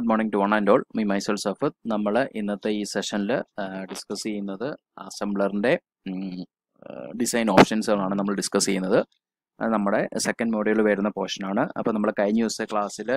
good morning to one and all me myself Safath നമ്മൾ ഇന്നത്തെ ഈ സെഷനിൽ ഡിസ്കസ് ചെയ്യുന്നത് അസംബ്ലറിൻ്റെ ഡിസൈൻ ഓപ്ഷൻസുകളാണ് നമ്മൾ ഡിസ്കസ് ചെയ്യുന്നത് അത് നമ്മുടെ സെക്കൻഡ് മോഡ്യൂൾ വരുന്ന പോർഷനാണ് അപ്പോൾ നമ്മൾ കഴിഞ്ഞ ദിവസത്തെ ക്ലാസ്സിൽ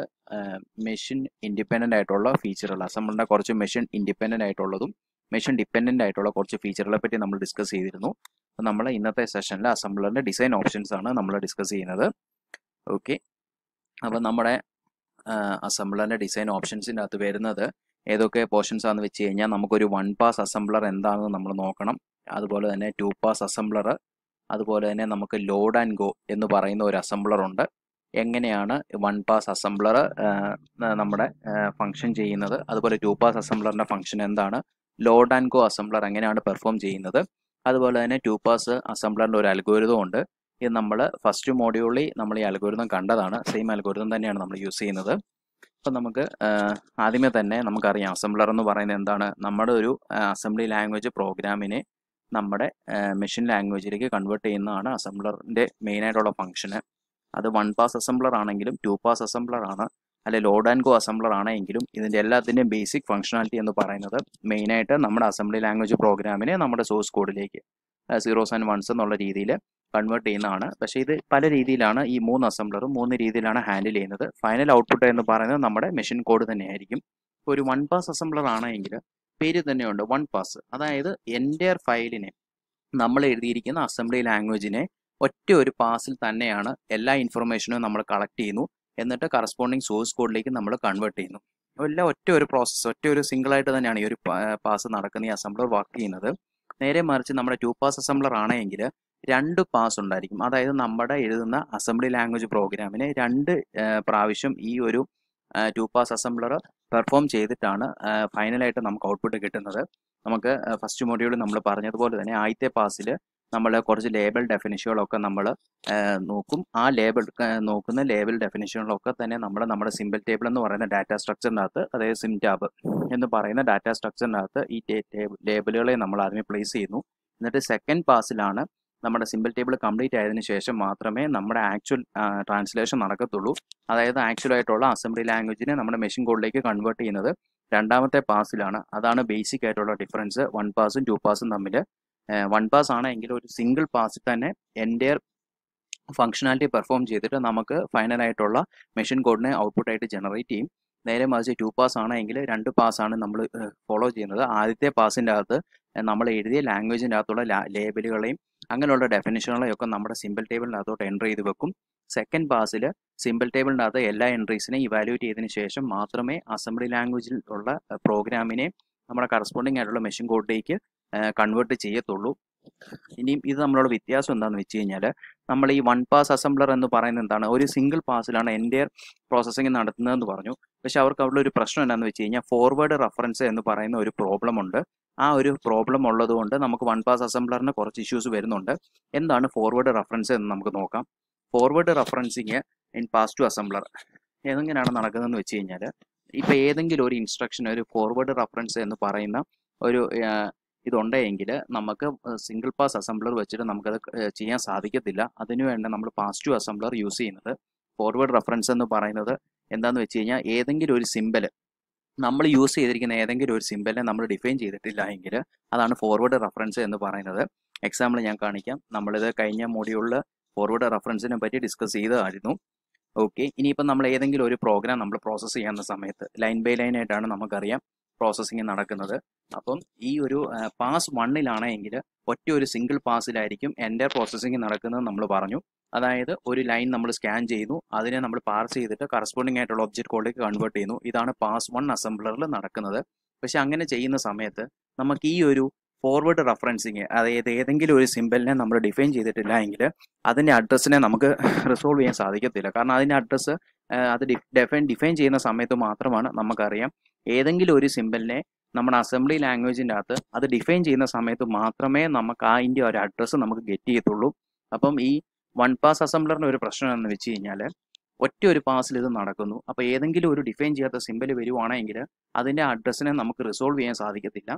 മെഷീൻ ഇൻഡിപെൻഡൻ്റ് ആയിട്ടുള്ള ഫീച്ചറുകൾ അസംബ്ലറിൻ്റെ കുറച്ച് മെഷീൻ ഇൻഡിപെൻഡൻ്റ് ആയിട്ടുള്ളതും മെഷീൻ ഡിപ്പെൻഡൻ്റ് ആയിട്ടുള്ള കുറച്ച് ഫീച്ചറുകളെ പറ്റി നമ്മൾ ഡിസ്കസ് ചെയ്തിരുന്നു അപ്പോൾ നമ്മൾ ഇന്നത്തെ സെഷനിൽ അസംബ്ലറിൻ്റെ ഡിസൈൻ ഓപ്ഷൻസ് ആണ് നമ്മൾ ഡിസ്കസ് ചെയ്യുന്നത് ഓക്കെ അപ്പോൾ നമ്മുടെ അസംബ്ലറിൻ്റെ ഡിസൈൻ ഓപ്ഷൻസിൻ്റെ അകത്ത് വരുന്നത് ഏതൊക്കെ പോർഷൻസ് ആണെന്ന് വെച്ച് കഴിഞ്ഞാൽ നമുക്കൊരു വൺ പാസ് അസംബ്ലർ എന്താണെന്ന് നമ്മൾ നോക്കണം അതുപോലെ തന്നെ ടു പാസ് അസംബ്ലർ അതുപോലെ തന്നെ നമുക്ക് ലോഡ് ആൻഡ് ഗോ എന്ന് പറയുന്ന ഒരു അസംബ്ലർ ഉണ്ട് എങ്ങനെയാണ് വൺ പാസ് അസംബ്ലർ നമ്മുടെ ഫങ്ഷൻ ചെയ്യുന്നത് അതുപോലെ ടു പാസ് അസംബ്ലറിൻ്റെ ഫങ്ഷൻ എന്താണ് ലോഡ് ആൻഡ് ഗോ അസംബ്ലർ എങ്ങനെയാണ് പെർഫോം ചെയ്യുന്നത് അതുപോലെ തന്നെ ടു പാസ് അസംബ്ലറിൻ്റെ ഒരു അൽഗോരിതം ഉണ്ട് ഇത് നമ്മൾ ഫസ്റ്റ് മോഡ്യൂളിൽ നമ്മൾ ഈ അൽഗോരിതം കണ്ടതാണ് സെയിം അൽഗോരിതം തന്നെയാണ് നമ്മൾ യൂസ് ചെയ്യുന്നത് അപ്പം നമുക്ക് ആദ്യമേ തന്നെ നമുക്കറിയാം അസംബ്ലർ എന്ന് പറയുന്നത് എന്താണ് നമ്മുടെ ഒരു അസംബ്ലി ലാംഗ്വേജ് പ്രോഗ്രാമിനെ നമ്മുടെ മെഷീൻ ലാംഗ്വേജിലേക്ക് കൺവേർട്ട് ചെയ്യുന്നതാണ് അസംബ്ലറിൻ്റെ മെയിനായിട്ടുള്ള ഫംഗ്ഷന് അത് വൺ പാസ് അസംബ്ലർ ആണെങ്കിലും ടു പാസ് അസംബ്ലർ ആണ് അല്ലെ ലോഡ് ആൻഡ് ഗോ അസംബ്ലർ ആണെങ്കിലും ഇതിൻ്റെ എല്ലാത്തിൻ്റെയും ബേസിക് ഫംഗ്ഷനാലിറ്റി എന്ന് പറയുന്നത് മെയിനായിട്ട് നമ്മുടെ അസംബ്ലി ലാംഗ്വേജ് പ്രോഗ്രാമിനെ നമ്മുടെ സോഴ്സ് കോഡിലേക്ക് സീറോസ് ആൻഡ് വൺസ് എന്നുള്ള രീതിയിൽ കൺവേർട്ട് ചെയ്യുന്നതാണ് പക്ഷേ ഇത് പല രീതിയിലാണ് ഈ മൂന്ന് അസംബ്ലറും മൂന്ന് രീതിയിലാണ് ഹാൻഡിൽ ചെയ്യുന്നത് ഫൈനൽ ഔട്ട്പുട്ട് എന്ന് പറയുന്നത് നമ്മുടെ മെഷീൻ കോഡ് തന്നെയായിരിക്കും ഒരു വൺ പാസ് അസംബ്ലർ ആണെങ്കിൽ പേര് തന്നെയുണ്ട് വൺ പാസ് അതായത് എൻ്റെ ഫയലിനെ നമ്മൾ എഴുതിയിരിക്കുന്ന അസംബ്ലി ലാംഗ്വേജിനെ ഒറ്റ ഒരു പാസിൽ തന്നെയാണ് എല്ലാ ഇൻഫർമേഷനും നമ്മൾ കളക്ട് ചെയ്യുന്നു എന്നിട്ട് കറസ്പോണ്ടിങ് സോഴ്സ് കോഡിലേക്ക് നമ്മൾ കൺവേർട്ട് ചെയ്യുന്നു എല്ലാം ഒറ്റ ഒരു പ്രോസസ്സ് ഒറ്റ ഒരു സിംഗിൾ ആയിട്ട് തന്നെയാണ് ഈ ഒരു പാസ് നടക്കുന്ന ഈ അസംബ്ലർ വർക്ക് ചെയ്യുന്നത് നേരെ മറിച്ച് നമ്മുടെ ടു പാസ് അസംബ്ലർ ആണെങ്കിൽ രണ്ട് പാസ് ഉണ്ടായിരിക്കും അതായത് നമ്മുടെ എഴുതുന്ന അസംബ്ലി ലാംഗ്വേജ് പ്രോഗ്രാമിനെ രണ്ട് പ്രാവശ്യം ഈ ഒരു ടു പാസ് അസംബ്ലർ പെർഫോം ചെയ്തിട്ടാണ് ഫൈനലായിട്ട് നമുക്ക് ഔട്ട്പുട്ട് കിട്ടുന്നത് നമുക്ക് ഫസ്റ്റ് മൊഡ്യൂളിൽ നമ്മൾ പറഞ്ഞതുപോലെ തന്നെ ആദ്യത്തെ പാസിൽ നമ്മൾ കുറച്ച് ലേബൽ ഡെഫിനിഷനുകളൊക്കെ നമ്മൾ നോക്കും ആ ലേബൽ നോക്കുന്ന ലേബൽ ഡെഫിനിഷനുകളൊക്കെ തന്നെ നമ്മൾ നമ്മുടെ സിമ്പിൾ ടേബിൾ എന്ന് പറയുന്ന ഡാറ്റ സ്ട്രക്ചറിനകത്ത് അതായത് സിം ടാബ് എന്ന് പറയുന്ന ഡാറ്റ സ്ട്രക്ചറിനകത്ത് ഈ ലേബലുകളെ നമ്മൾ ആദ്യമേ പ്ലേസ് ചെയ്യുന്നു എന്നിട്ട് സെക്കൻഡ് പാസിലാണ് നമ്മുടെ സിമ്പിൾ ടേബിൾ കംപ്ലീറ്റ് ആയതിനു ശേഷം മാത്രമേ നമ്മുടെ ആക്ച്വൽ ട്രാൻസ്ലേഷൻ നടക്കത്തുള്ളൂ അതായത് ആക്ച്വൽ ആയിട്ടുള്ള അസംബ്ലി ലാംഗ്വേജിനെ നമ്മുടെ മെഷീൻ കോഡിലേക്ക് കൺവേർട്ട് ചെയ്യുന്നത് രണ്ടാമത്തെ പാസിലാണ് അതാണ് ബേസിക് ആയിട്ടുള്ള ഡിഫറൻസ് വൺ പാസും ടു പാസും തമ്മിൽ വൺ പാസ് ആണെങ്കിൽ ഒരു സിംഗിൾ പാസിൽ തന്നെ എൻ്റെ ഫങ്ഷനാലിറ്റി പെർഫോം ചെയ്തിട്ട് നമുക്ക് ഫൈനലായിട്ടുള്ള മെഷീൻ കോഡിനെ ഔട്ട്പുട്ടായിട്ട് ജനറേറ്റ് ചെയ്യും നേരെ മറിച്ച് ടു പാസ് ആണെങ്കിൽ രണ്ട് പാസ്സാണ് നമ്മൾ ഫോളോ ചെയ്യുന്നത് ആദ്യത്തെ പാസിൻ്റെ അകത്ത് നമ്മൾ എഴുതിയ ലാംഗ്വേജിൻ്റെ അകത്തുള്ള ലേബലുകളെയും അങ്ങനെയുള്ള ഡെഫിനിഷനുകളെയും ഒക്കെ നമ്മുടെ സിമ്പിൾ ടേബിളിനകത്തോട്ട് എൻ്റർ ചെയ്ത് വെക്കും സെക്കൻഡ് പാസിൽ സിമ്പിൾ ടേബിളിനകത്ത് എല്ലാ എൻട്രീസിനെയും ഇവാലുവേറ്റ് ചെയ്തതിന് ശേഷം മാത്രമേ അസംബ്ലി ലാംഗ്വേജിൽ ഉള്ള പ്രോഗ്രാമിനെ നമ്മുടെ കറസ്പോണ്ടിങ് ആയിട്ടുള്ള മെഷീൻ കോഡിലേക്ക് കൺവേർട്ട് ചെയ്യത്തുള്ളൂ ഇനിയും ഇത് നമ്മളോട് വ്യത്യാസം എന്താണെന്ന് വെച്ച് കഴിഞ്ഞാൽ നമ്മൾ ഈ വൺ പാസ് അസംബ്ലർ എന്ന് പറയുന്നത് എന്താണ് ഒരു സിംഗിൾ പാസിലാണ് എൻ്റെ പ്രോസസ്സിങ് നടത്തുന്നതെന്ന് പറഞ്ഞു പക്ഷെ അവർക്ക് അവിടെ ഒരു പ്രശ്നം എന്താണെന്ന് വെച്ച് കഴിഞ്ഞാൽ ഫോർവേഡ് റെഫറൻസ് എന്ന് പറയുന്ന ഒരു പ്രോബ്ലം ഉണ്ട് ആ ഒരു പ്രോബ്ലം ഉള്ളത് കൊണ്ട് നമുക്ക് വൺ പാസ് അസംബ്ലറിന് കുറച്ച് ഇഷ്യൂസ് വരുന്നുണ്ട് എന്താണ് ഫോർവേഡ് റെഫറൻസ് എന്ന് നമുക്ക് നോക്കാം forward referencing in pass two assembler എങ്ങനെയാണ് നടക്കുന്നതെന്ന് വെച്ച് കഴിഞ്ഞാൽ ഇപ്പോൾ ഏതെങ്കിലും ഒരു ഇൻസ്ട്രക്ഷൻ ഒരു ഫോർവേഡ് റെഫറൻസ് എന്ന് പറയുന്ന ഒരു ഇതുണ്ടെങ്കിൽ നമുക്ക് സിംഗിൾ പാസ് അസംബ്ലർ വെച്ചിട്ട് നമുക്കത് ചെയ്യാൻ സാധിക്കത്തില്ല അതിനു വേണ്ട നമ്മൾ പാസ് ടു അസംബ്ലർ യൂസ് ചെയ്യുന്നത് ഫോർവേഡ് റെഫറൻസ് എന്ന് പറയുന്നത് എന്താണെന്ന് വെച്ച് കഴിഞ്ഞാൽ ഏതെങ്കിലും ഒരു സിമ്പൽ നമ്മൾ യൂസ് ചെയ്തിരിക്കുന്ന ഏതെങ്കിലും ഒരു സിമ്പലിനെ നമ്മൾ ഡിഫൈൻ ചെയ്തിട്ടില്ല എങ്കിൽ അതാണ് ഫോർവേഡ് റെഫറൻസ് എന്ന് പറയുന്നത് എക്സാമ്പിൾ ഞാൻ കാണിക്കാം നമ്മളിത് കഴിഞ്ഞ മോഡ്യൂളിൽ ഫോർവേഡ് റെഫറൻസിനെ പറ്റി ഡിസ്കസ് ചെയ്തതായിരുന്നു ഓക്കെ ഇനിയിപ്പോൾ നമ്മൾ ഏതെങ്കിലും ഒരു പ്രോഗ്രാം നമ്മൾ പ്രോസസ്സ് ചെയ്യുന്ന സമയത്ത് ലൈൻ ബൈ ലൈൻ ആയിട്ടാണ് നമുക്കറിയാം പ്രോസസ്സിങ് നടക്കുന്നത് അപ്പം ഈ ഒരു പാസ് വണ്ണിലാണെങ്കിൽ ഒറ്റ ഒരു സിംഗിൾ പാസിലായിരിക്കും എൻ്റെ പ്രോസസ്സിങ് നടക്കുന്നത് നമ്മൾ പറഞ്ഞു അതായത് ഒരു ലൈൻ നമ്മൾ സ്കാൻ ചെയ്യുന്നു അതിനെ നമ്മൾ പാർസ് ചെയ്തിട്ട് കറസ്പോണ്ടിങ് ആയിട്ടുള്ള ഒബ്ജക്റ്റ് കോഡിലേക്ക് കൺവേർട്ട് ചെയ്യുന്നു ഇതാണ് പാസ് വൺ അസംബ്ലറിൽ നടക്കുന്നത് പക്ഷെ അങ്ങനെ ചെയ്യുന്ന സമയത്ത് നമുക്ക് ഈ ഒരു ഫോർവേഡ് റെഫറൻസിങ് അതായത് ഏതെങ്കിലും ഒരു സിമ്പലിനെ നമ്മൾ ഡിഫൈൻ ചെയ്തിട്ടില്ല എങ്കിൽ അതിൻ്റെ അഡ്രസ്സിനെ നമുക്ക് റിസോൾവ് ചെയ്യാൻ സാധിക്കത്തില്ല കാരണം അതിൻ്റെ അഡ്രസ്സ് അത് ഡിഫൈൻ ഡിഫൈൻ ചെയ്യുന്ന സമയത്ത് മാത്രമാണ് നമുക്കറിയാം ഏതെങ്കിലും ഒരു സിമ്പലിനെ നമ്മുടെ അസംബ്ലി ലാംഗ്വേജിൻ്റെ അകത്ത് അത് ഡിഫൈൻ ചെയ്യുന്ന സമയത്ത് മാത്രമേ നമുക്ക് അതിൻ്റെ ഒരു അഡ്രസ്സ് നമുക്ക് ഗെറ്റ് ചെയ്യത്തുള്ളൂ അപ്പം ഈ വൺ പാസ് അസംബ്ലറിൻ്റെ ഒരു പ്രശ്നം എന്ന് വെച്ച് കഴിഞ്ഞാൽ ഒറ്റ ഒരു പാസിൽ ഇത് നടക്കുന്നു അപ്പോൾ ഏതെങ്കിലും ഒരു ഡിഫൈൻ ചെയ്യാത്ത സിമ്പൽ വരുവാണെങ്കിൽ അതിൻ്റെ അഡ്രസ്സിനെ നമുക്ക് റിസോൾവ് ചെയ്യാൻ സാധിക്കത്തില്ല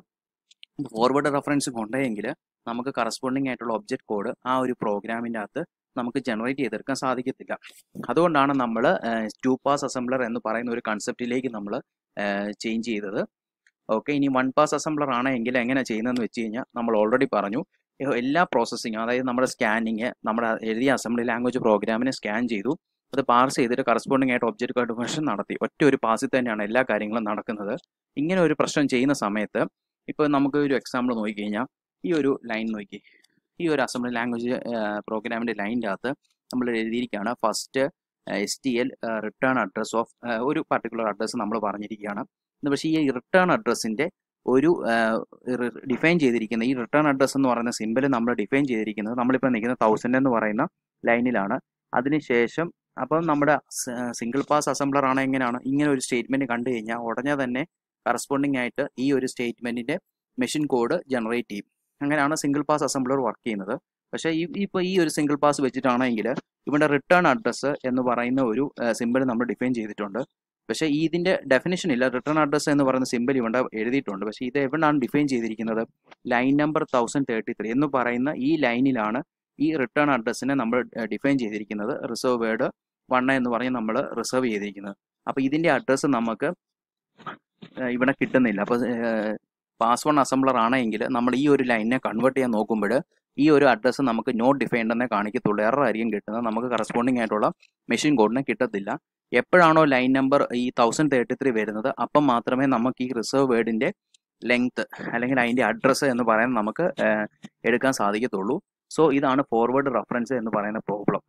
ഫോർവേഡ് റെഫറൻസ് കൊണ്ടെങ്കിൽ നമുക്ക് കറസ്പോണ്ടിങ് ആയിട്ടുള്ള ഒബ്ജക്റ്റ് കോഡ് ആ ഒരു പ്രോഗ്രാമിൻ്റെ അകത്ത് നമുക്ക് ജനറേറ്റ് ചെയ്തെടുക്കാൻ സാധിക്കത്തില്ല അതുകൊണ്ടാണ് നമ്മൾ ടു പാസ് അസംബ്ലർ എന്ന് പറയുന്ന ഒരു കൺസെപ്റ്റിലേക്ക് നമ്മൾ ചേഞ്ച് ചെയ്തത് ഓക്കെ ഇനി വൺ പാസ് അസംബ്ലർ ആണെങ്കിൽ എങ്ങനെ ചെയ്യുന്നതെന്ന് വെച്ച് കഴിഞ്ഞാൽ നമ്മൾ ഓൾറെഡി പറഞ്ഞു ഏഹ് എല്ലാ പ്രോസസ്സിങ് അതായത് നമ്മുടെ സ്കാനിങ് നമ്മുടെ എഴുതിയ അസംബ്ലി ലാംഗ്വേജ് പ്രോഗ്രാമിനെ സ്കാൻ ചെയ്തു അത് പാർസ് ചെയ്തിട്ട് കറസ്പോണ്ടിങ് ആയിട്ട് ഒബ്ജക്റ്റ് കൺവേർഷൻ നടത്തി ഒറ്റ ഒരു പാസിൽ തന്നെയാണ് എല്ലാ കാര്യങ്ങളും നടക്കുന്നത് ഇങ്ങനെ ഒരു പ്രശ്നം ചെയ്യുന്ന സമയത്ത് ഇപ്പോൾ നമുക്ക് ഒരു എക്സാമ്പിൾ നോക്കിക്കഴിഞ്ഞാൽ ഈ ഒരു ലൈൻ നോക്കി ഈ ഒരു അസംബ്ലി ലാംഗ്വേജ് പ്രോഗ്രാമിൻ്റെ ലൈനിൻ്റെ അകത്ത് നമ്മൾ എഴുതിയിരിക്കുകയാണ് first S T L return address of ഒരു പർട്ടിക്കുലർ അഡ്രസ്സ് നമ്മൾ പറഞ്ഞിരിക്കുകയാണ് എന്ന് പക്ഷേ ഈ റിട്ടേൺ അഡ്രസ്സിൻ്റെ ഒരു ഡിഫൈൻ ചെയ്തിരിക്കുന്ന ഈ റിട്ടേൺ അഡ്രസ്സ് എന്ന് പറയുന്ന സിമ്പിൾ നമ്മൾ ഡിഫൈൻ ചെയ്തിരിക്കുന്നത് നമ്മളിപ്പോൾ നിൽക്കുന്ന തൗസൻഡ് എന്ന് പറയുന്ന ലൈനിലാണ് അതിനുശേഷം അപ്പം നമ്മുടെ സിംഗിൾ പാസ് അസംബ്ലർ ആണ് എങ്ങനെയാണ് ഇങ്ങനെ ഒരു സ്റ്റേറ്റ്മെന്റ് കണ്ടു കഴിഞ്ഞാൽ ഉടനെ തന്നെ കറസ്പോണ്ടിങ് ആയിട്ട് ഈ ഒരു സ്റ്റേറ്റ്മെന്റിന്റെ മെഷീൻ കോഡ് ജനറേറ്റ് ചെയ്യും അങ്ങനെയാണ് സിംഗിൾ പാസ് അസംബ്ലർ വർക്ക് ചെയ്യുന്നത് പക്ഷേ ഈ ഇപ്പോൾ ഈ ഒരു സിംഗിൾ പാസ് വെച്ചിട്ടാണെങ്കിൽ ഇവിടെ റിട്ടേൺ അഡ്രസ്സ് എന്ന് പറയുന്ന ഒരു സിമ്പിൾ നമ്മൾ ഡിഫൈൻ ചെയ്തിട്ടുണ്ട് പക്ഷേ ഇതിന്റെ ഡെഫിനേഷൻ ഇല്ല റിട്ടേൺ അഡ്രസ്സ് എന്ന് പറയുന്ന സിമ്പിൾ ഇവിടെ എഴുതിയിട്ടുണ്ട് പക്ഷേ ഇത് എവിടെയാണ് ഡിഫൈൻ ചെയ്തിരിക്കുന്നത് line number thousand thirty three എന്ന് പറയുന്ന ഈ ലൈനിലാണ് ഈ റിട്ടേൺ അഡ്രസ്സിനെ നമ്മൾ ഡിഫൈൻ ചെയ്തിരിക്കുന്നത് റിസർവ് വേർഡ് വൺ എന്ന് പറഞ്ഞ് നമ്മൾ റിസർവ് ചെയ്തിരിക്കുന്നത് അപ്പോൾ ഇതിന്റെ അഡ്രസ്സ് നമുക്ക് ഏഹ് ഇവിടെ കിട്ടുന്നില്ല അപ്പോൾ പാസ് വൺ അസംബ്ലർ ആണെങ്കിൽ നമ്മൾ ഈ ഒരു ലൈനിനെ കൺവേർട്ട് ചെയ്യാൻ നോക്കുമ്പോൾ ഈ ഒരു അഡ്രസ്സ് നമുക്ക് നോട്ട് ഡിഫൈൻഡ് എന്നേ കാണിക്കത്തുള്ളൂ എറർ ആയിരിക്കും കിട്ടുന്നത് നമുക്ക് കറസ്പോണ്ടിങ് ആയിട്ടുള്ള മെഷീൻ കോഡിനെ കിട്ടത്തില്ല എപ്പോഴാണോ ലൈൻ നമ്പർ ഈ തൗസൻഡ് തേർട്ടി ത്രീ വരുന്നത് അപ്പം മാത്രമേ നമുക്ക് ഈ റിസർവ് വേർഡിന്റെ ലെങ്ത് അല്ലെങ്കിൽ അതിന്റെ അഡ്രസ്സ് എന്ന് പറയുന്നത് നമുക്ക് ഏഹ് എടുക്കാൻ സാധിക്കത്തുള്ളൂ സോ ഇതാണ് ഫോർവേഡ് റെഫറൻസ് എന്ന് പറയുന്ന പ്രോബ്ലം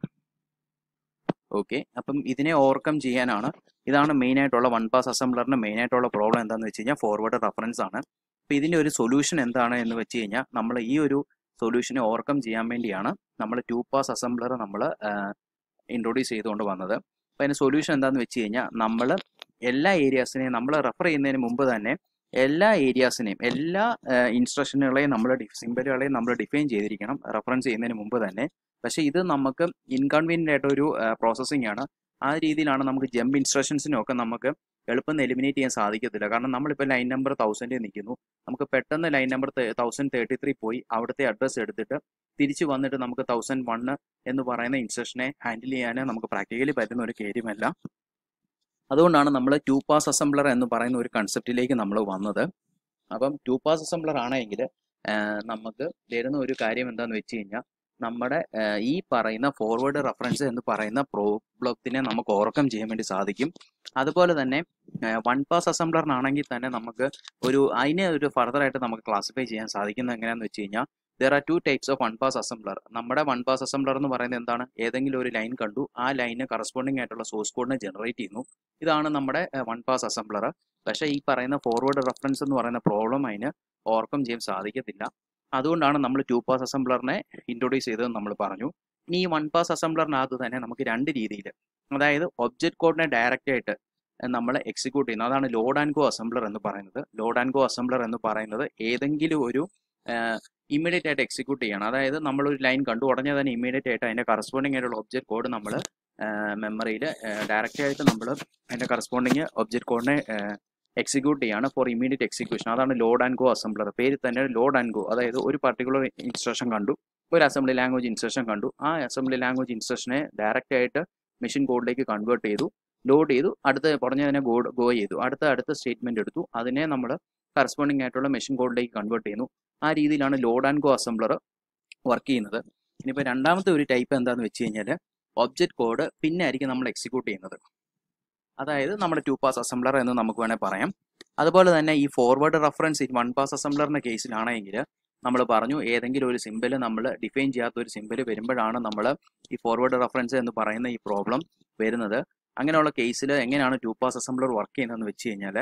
ഓക്കെ അപ്പം ഇതിനെ ഓവർകം ചെയ്യാനാണ് ഇതാണ് മെയിൻ ആയിട്ടുള്ള വൺ പാസ് അസംബ്ലറിന്റെ മെയിൻ ആയിട്ടുള്ള പ്രോബ്ലം എന്താണെന്ന് വെച്ച് കഴിഞ്ഞാൽ ഫോർവേഡ് റെഫറൻസ് ആണ് അപ്പോൾ ഇതിന്റെ ഒരു സൊല്യൂഷൻ എന്താണ് എന്ന് വെച്ച് കഴിഞ്ഞാൽ നമ്മൾ ഈ ഒരു സൊല്യൂഷനെ ഓവർകം ചെയ്യാൻ വേണ്ടിയാണ് നമ്മൾ ടു പാസ് അസംബ്ലർ നമ്മൾ ഇൻട്രൊഡ്യൂസ് ചെയ്തുകൊണ്ട് വന്നത് അപ്പോൾ അതിന് സൊല്യൂഷൻ എന്താണെന്ന് വെച്ച് കഴിഞ്ഞാൽ നമ്മൾ എല്ലാ ഏരിയാസിനെയും നമ്മൾ റെഫർ ചെയ്യുന്നതിന് മുമ്പ് തന്നെ എല്ലാ ഏരിയാസിനെയും എല്ലാ ഇൻസ്ട്രക്ഷനുകളെയും നമ്മൾ സിമ്പലുകളെയും നമ്മൾ ഡിഫൈൻ ചെയ്തിരിക്കണം റെഫറൻസ് ചെയ്യുന്നതിന് മുമ്പ് തന്നെ പക്ഷേ ഇത് നമുക്ക് ഇൻകൺവീനിയൻ്റ് ആയിട്ടൊരു പ്രോസസ്സിംഗ് ആണ് ആ രീതിയിലാണ് നമുക്ക് ജമ്പ് ഇൻസ്ട്രക്ഷൻസിനൊക്കെ നമുക്ക് എളുപ്പം എലിമിനേറ്റ് ചെയ്യാൻ സാധിക്കത്തില്ല കാരണം നമ്മളിപ്പോൾ ലൈൻ നമ്പർ തൗസൻഡിൽ നിൽക്കുന്നു നമുക്ക് പെട്ടെന്ന് line number thousand thirty three പോയി അവിടുത്തെ അഡ്രസ്സ് എടുത്തിട്ട് തിരിച്ച് വന്നിട്ട് നമുക്ക് തൗസൻഡ് വണ്ണ് എന്ന് പറയുന്ന ഇൻസ്ട്രക്ഷനെ ഹാൻഡിൽ ചെയ്യാൻ നമുക്ക് പ്രാക്ടിക്കലി പറ്റുന്ന ഒരു കാര്യമല്ല അതുകൊണ്ടാണ് നമ്മൾ ടു പാസ് അസംബ്ലർ എന്ന് പറയുന്ന ഒരു കൺസെപ്റ്റിലേക്ക് നമ്മൾ വന്നത് അപ്പം ടു പാസ് അസംബ്ലർ ആണെങ്കിൽ നമുക്ക് വരുന്ന ഒരു കാര്യം എന്താണെന്ന് വെച്ച് കഴിഞ്ഞാൽ നമ്മുടെ ഈ പറയുന്ന ഫോർവേഡ് റെഫറൻസ് എന്ന് പറയുന്ന പ്രോബ്ലത്തിനെ നമുക്ക് ഓവർകം ചെയ്യാൻ വേണ്ടി സാധിക്കും അതുപോലെ തന്നെ വൺ പാസ് അസംബ്ലറിനാണെങ്കിൽ തന്നെ നമുക്ക് ഒരു അതിനെ ഒരു ഫർദർ ആയിട്ട് നമുക്ക് ക്ലാസിഫൈ ചെയ്യാൻ സാധിക്കുന്നത് എങ്ങനെയാണെന്ന് വെച്ച് കഴിഞ്ഞാൽ there are two types of one pass assembler നമ്മുടെ വൺ പാസ് അസംബ്ലർ എന്ന് പറയുന്നത് എന്താണ് ഏതെങ്കിലും ഒരു ലൈൻ കണ്ടു ആ ലൈനിന് കറസ്പോണ്ടിങ് ആയിട്ടുള്ള സോഴ്സ് കോഡിനെ ജനറേറ്റ് ചെയ്യുന്നു ഇതാണ് നമ്മുടെ വൺ പാസ് അസംബ്ലർ പക്ഷേ ഈ പറയുന്ന ഫോർവേഡ് റെഫറൻസ് എന്ന് പറയുന്ന പ്രോബ്ലം അതിന് ഓവർകം ചെയ്യാൻ സാധിക്കത്തില്ല അതുകൊണ്ടാണ് നമ്മൾ ടു പാസ് അസംബ്ലറിനെ ഇൻട്രൊഡ്യൂസ് ചെയ്തതെന്ന് നമ്മൾ പറഞ്ഞു ഇനി ഈ വൺ പാസ് അസംബ്ലറിനകത്ത് തന്നെ നമുക്ക് രണ്ട് രീതിയിൽ അതായത് ഒബ്ജക്റ്റ് കോഡിനെ ഡയറക്റ്റ് ആയിട്ട് നമ്മൾ എക്സിക്യൂട്ട് ചെയ്യുന്നു അതാണ് ലോഡ് ആൻഡ് ഗോ അസംബ്ലർ എന്ന് പറയുന്നത് ലോഡ് ആൻഡ് ഗോ അസംബ്ലർ എന്ന് പറയുന്നത് ഏതെങ്കിലും ഒരു ഇമ്മീഡിയറ്റ് ആയിട്ട് എക്സിക്യൂട്ട് ചെയ്യണം അതായത് നമ്മൾ ഒരു ലൈൻ കണ്ടു ഉടനെ തന്നെ ഇമ്മീഡിയറ്റ് ആയിട്ട് അതിന്റെ കറസ്പോണ്ടിങ് ആയിട്ടുള്ള ഒബ്ജക്റ്റ് കോഡ് നമ്മൾ മെമ്മറിയിൽ ഡയറക്റ്റ് ആയിട്ട് നമ്മൾ അതിന്റെ കറസ്പോണ്ടിങ് ഒബ്ജക്റ്റ് കോഡിനെ എക്സിക്യൂട്ട് ചെയ്യാണ് ഫോർ ഇമീഡിയറ്റ് എക്സിക്യൂഷൻ അതാണ് ലോഡ് ആൻഡ് ഗോ അസംബ്ലർ പേര് തന്നെ ലോഡ് ആൻഡ് ഗോ അതായത് ഒരു പർട്ടിക്കുലർ ഇൻസ്ട്രക്ഷൻ കണ്ടു ഒരു അസംബ്ലി ലാംഗ്വേജ് ഇൻസ്ട്രക്ഷൻ കണ്ടു ആ അസംബ്ലി ലാംഗ്വേജ് ഇൻസ്ട്രക്ഷനെ ഡയറക്റ്റ് ആയിട്ട് മെഷീൻ കോഡിലേക്ക് കൺവേർട്ട് ചെയ്തു ലോഡ് ചെയ്തു അടുത്ത പറഞ്ഞതിനെ ഗോ ഗോ ചെയ്തു അടുത്ത അടുത്ത സ്റ്റേറ്റ്മെന്റ് എടുത്തു അതിനെ നമ്മൾ കറസ്പോണ്ടിങ് ആയിട്ടുള്ള മെഷീൻ കോഡിലേക്ക് കൺവേർട്ട് ചെയ്യുന്നു ആ രീതിയിലാണ് load and go assembler work ചെയ്യുന്നത് ഇനിയിപ്പോൾ രണ്ടാമത്തെ ഒരു ടൈപ്പ് എന്താണെന്ന് വെച്ച് കഴിഞ്ഞാൽ ഒബ്ജക്റ്റ് കോഡ് പിന്നെ ആയിരിക്കും നമ്മൾ എക്സിക്യൂട്ട് ചെയ്യുന്നത് അതായത് നമ്മുടെ ടു പാസ് അസംബ്ലർ എന്ന് നമുക്ക് വേണമെങ്കിൽ പറയാം അതുപോലെ തന്നെ ഈ ഫോർവേഡ് റെഫറൻസ് വൺ പാസ് അസംബ്ലറിന്റെ കേസിലാണെങ്കിൽ നമ്മൾ പറഞ്ഞു ഏതെങ്കിലും ഒരു സിമ്പിൾ നമ്മൾ ഡിഫൈൻ ചെയ്യാത്ത ഒരു സിമ്പിൾ വരുമ്പോഴാണ് നമ്മൾ ഈ ഫോർവേഡ് റെഫറൻസ് എന്ന് പറയുന്ന ഈ പ്രോബ്ലം വരുന്നത് അങ്ങനെയുള്ള കേസിൽ എങ്ങനെയാണ് ടു പാസ് അസംബ്ലർ വർക്ക് ചെയ്യുന്നതെന്ന് വെച്ച് കഴിഞ്ഞാൽ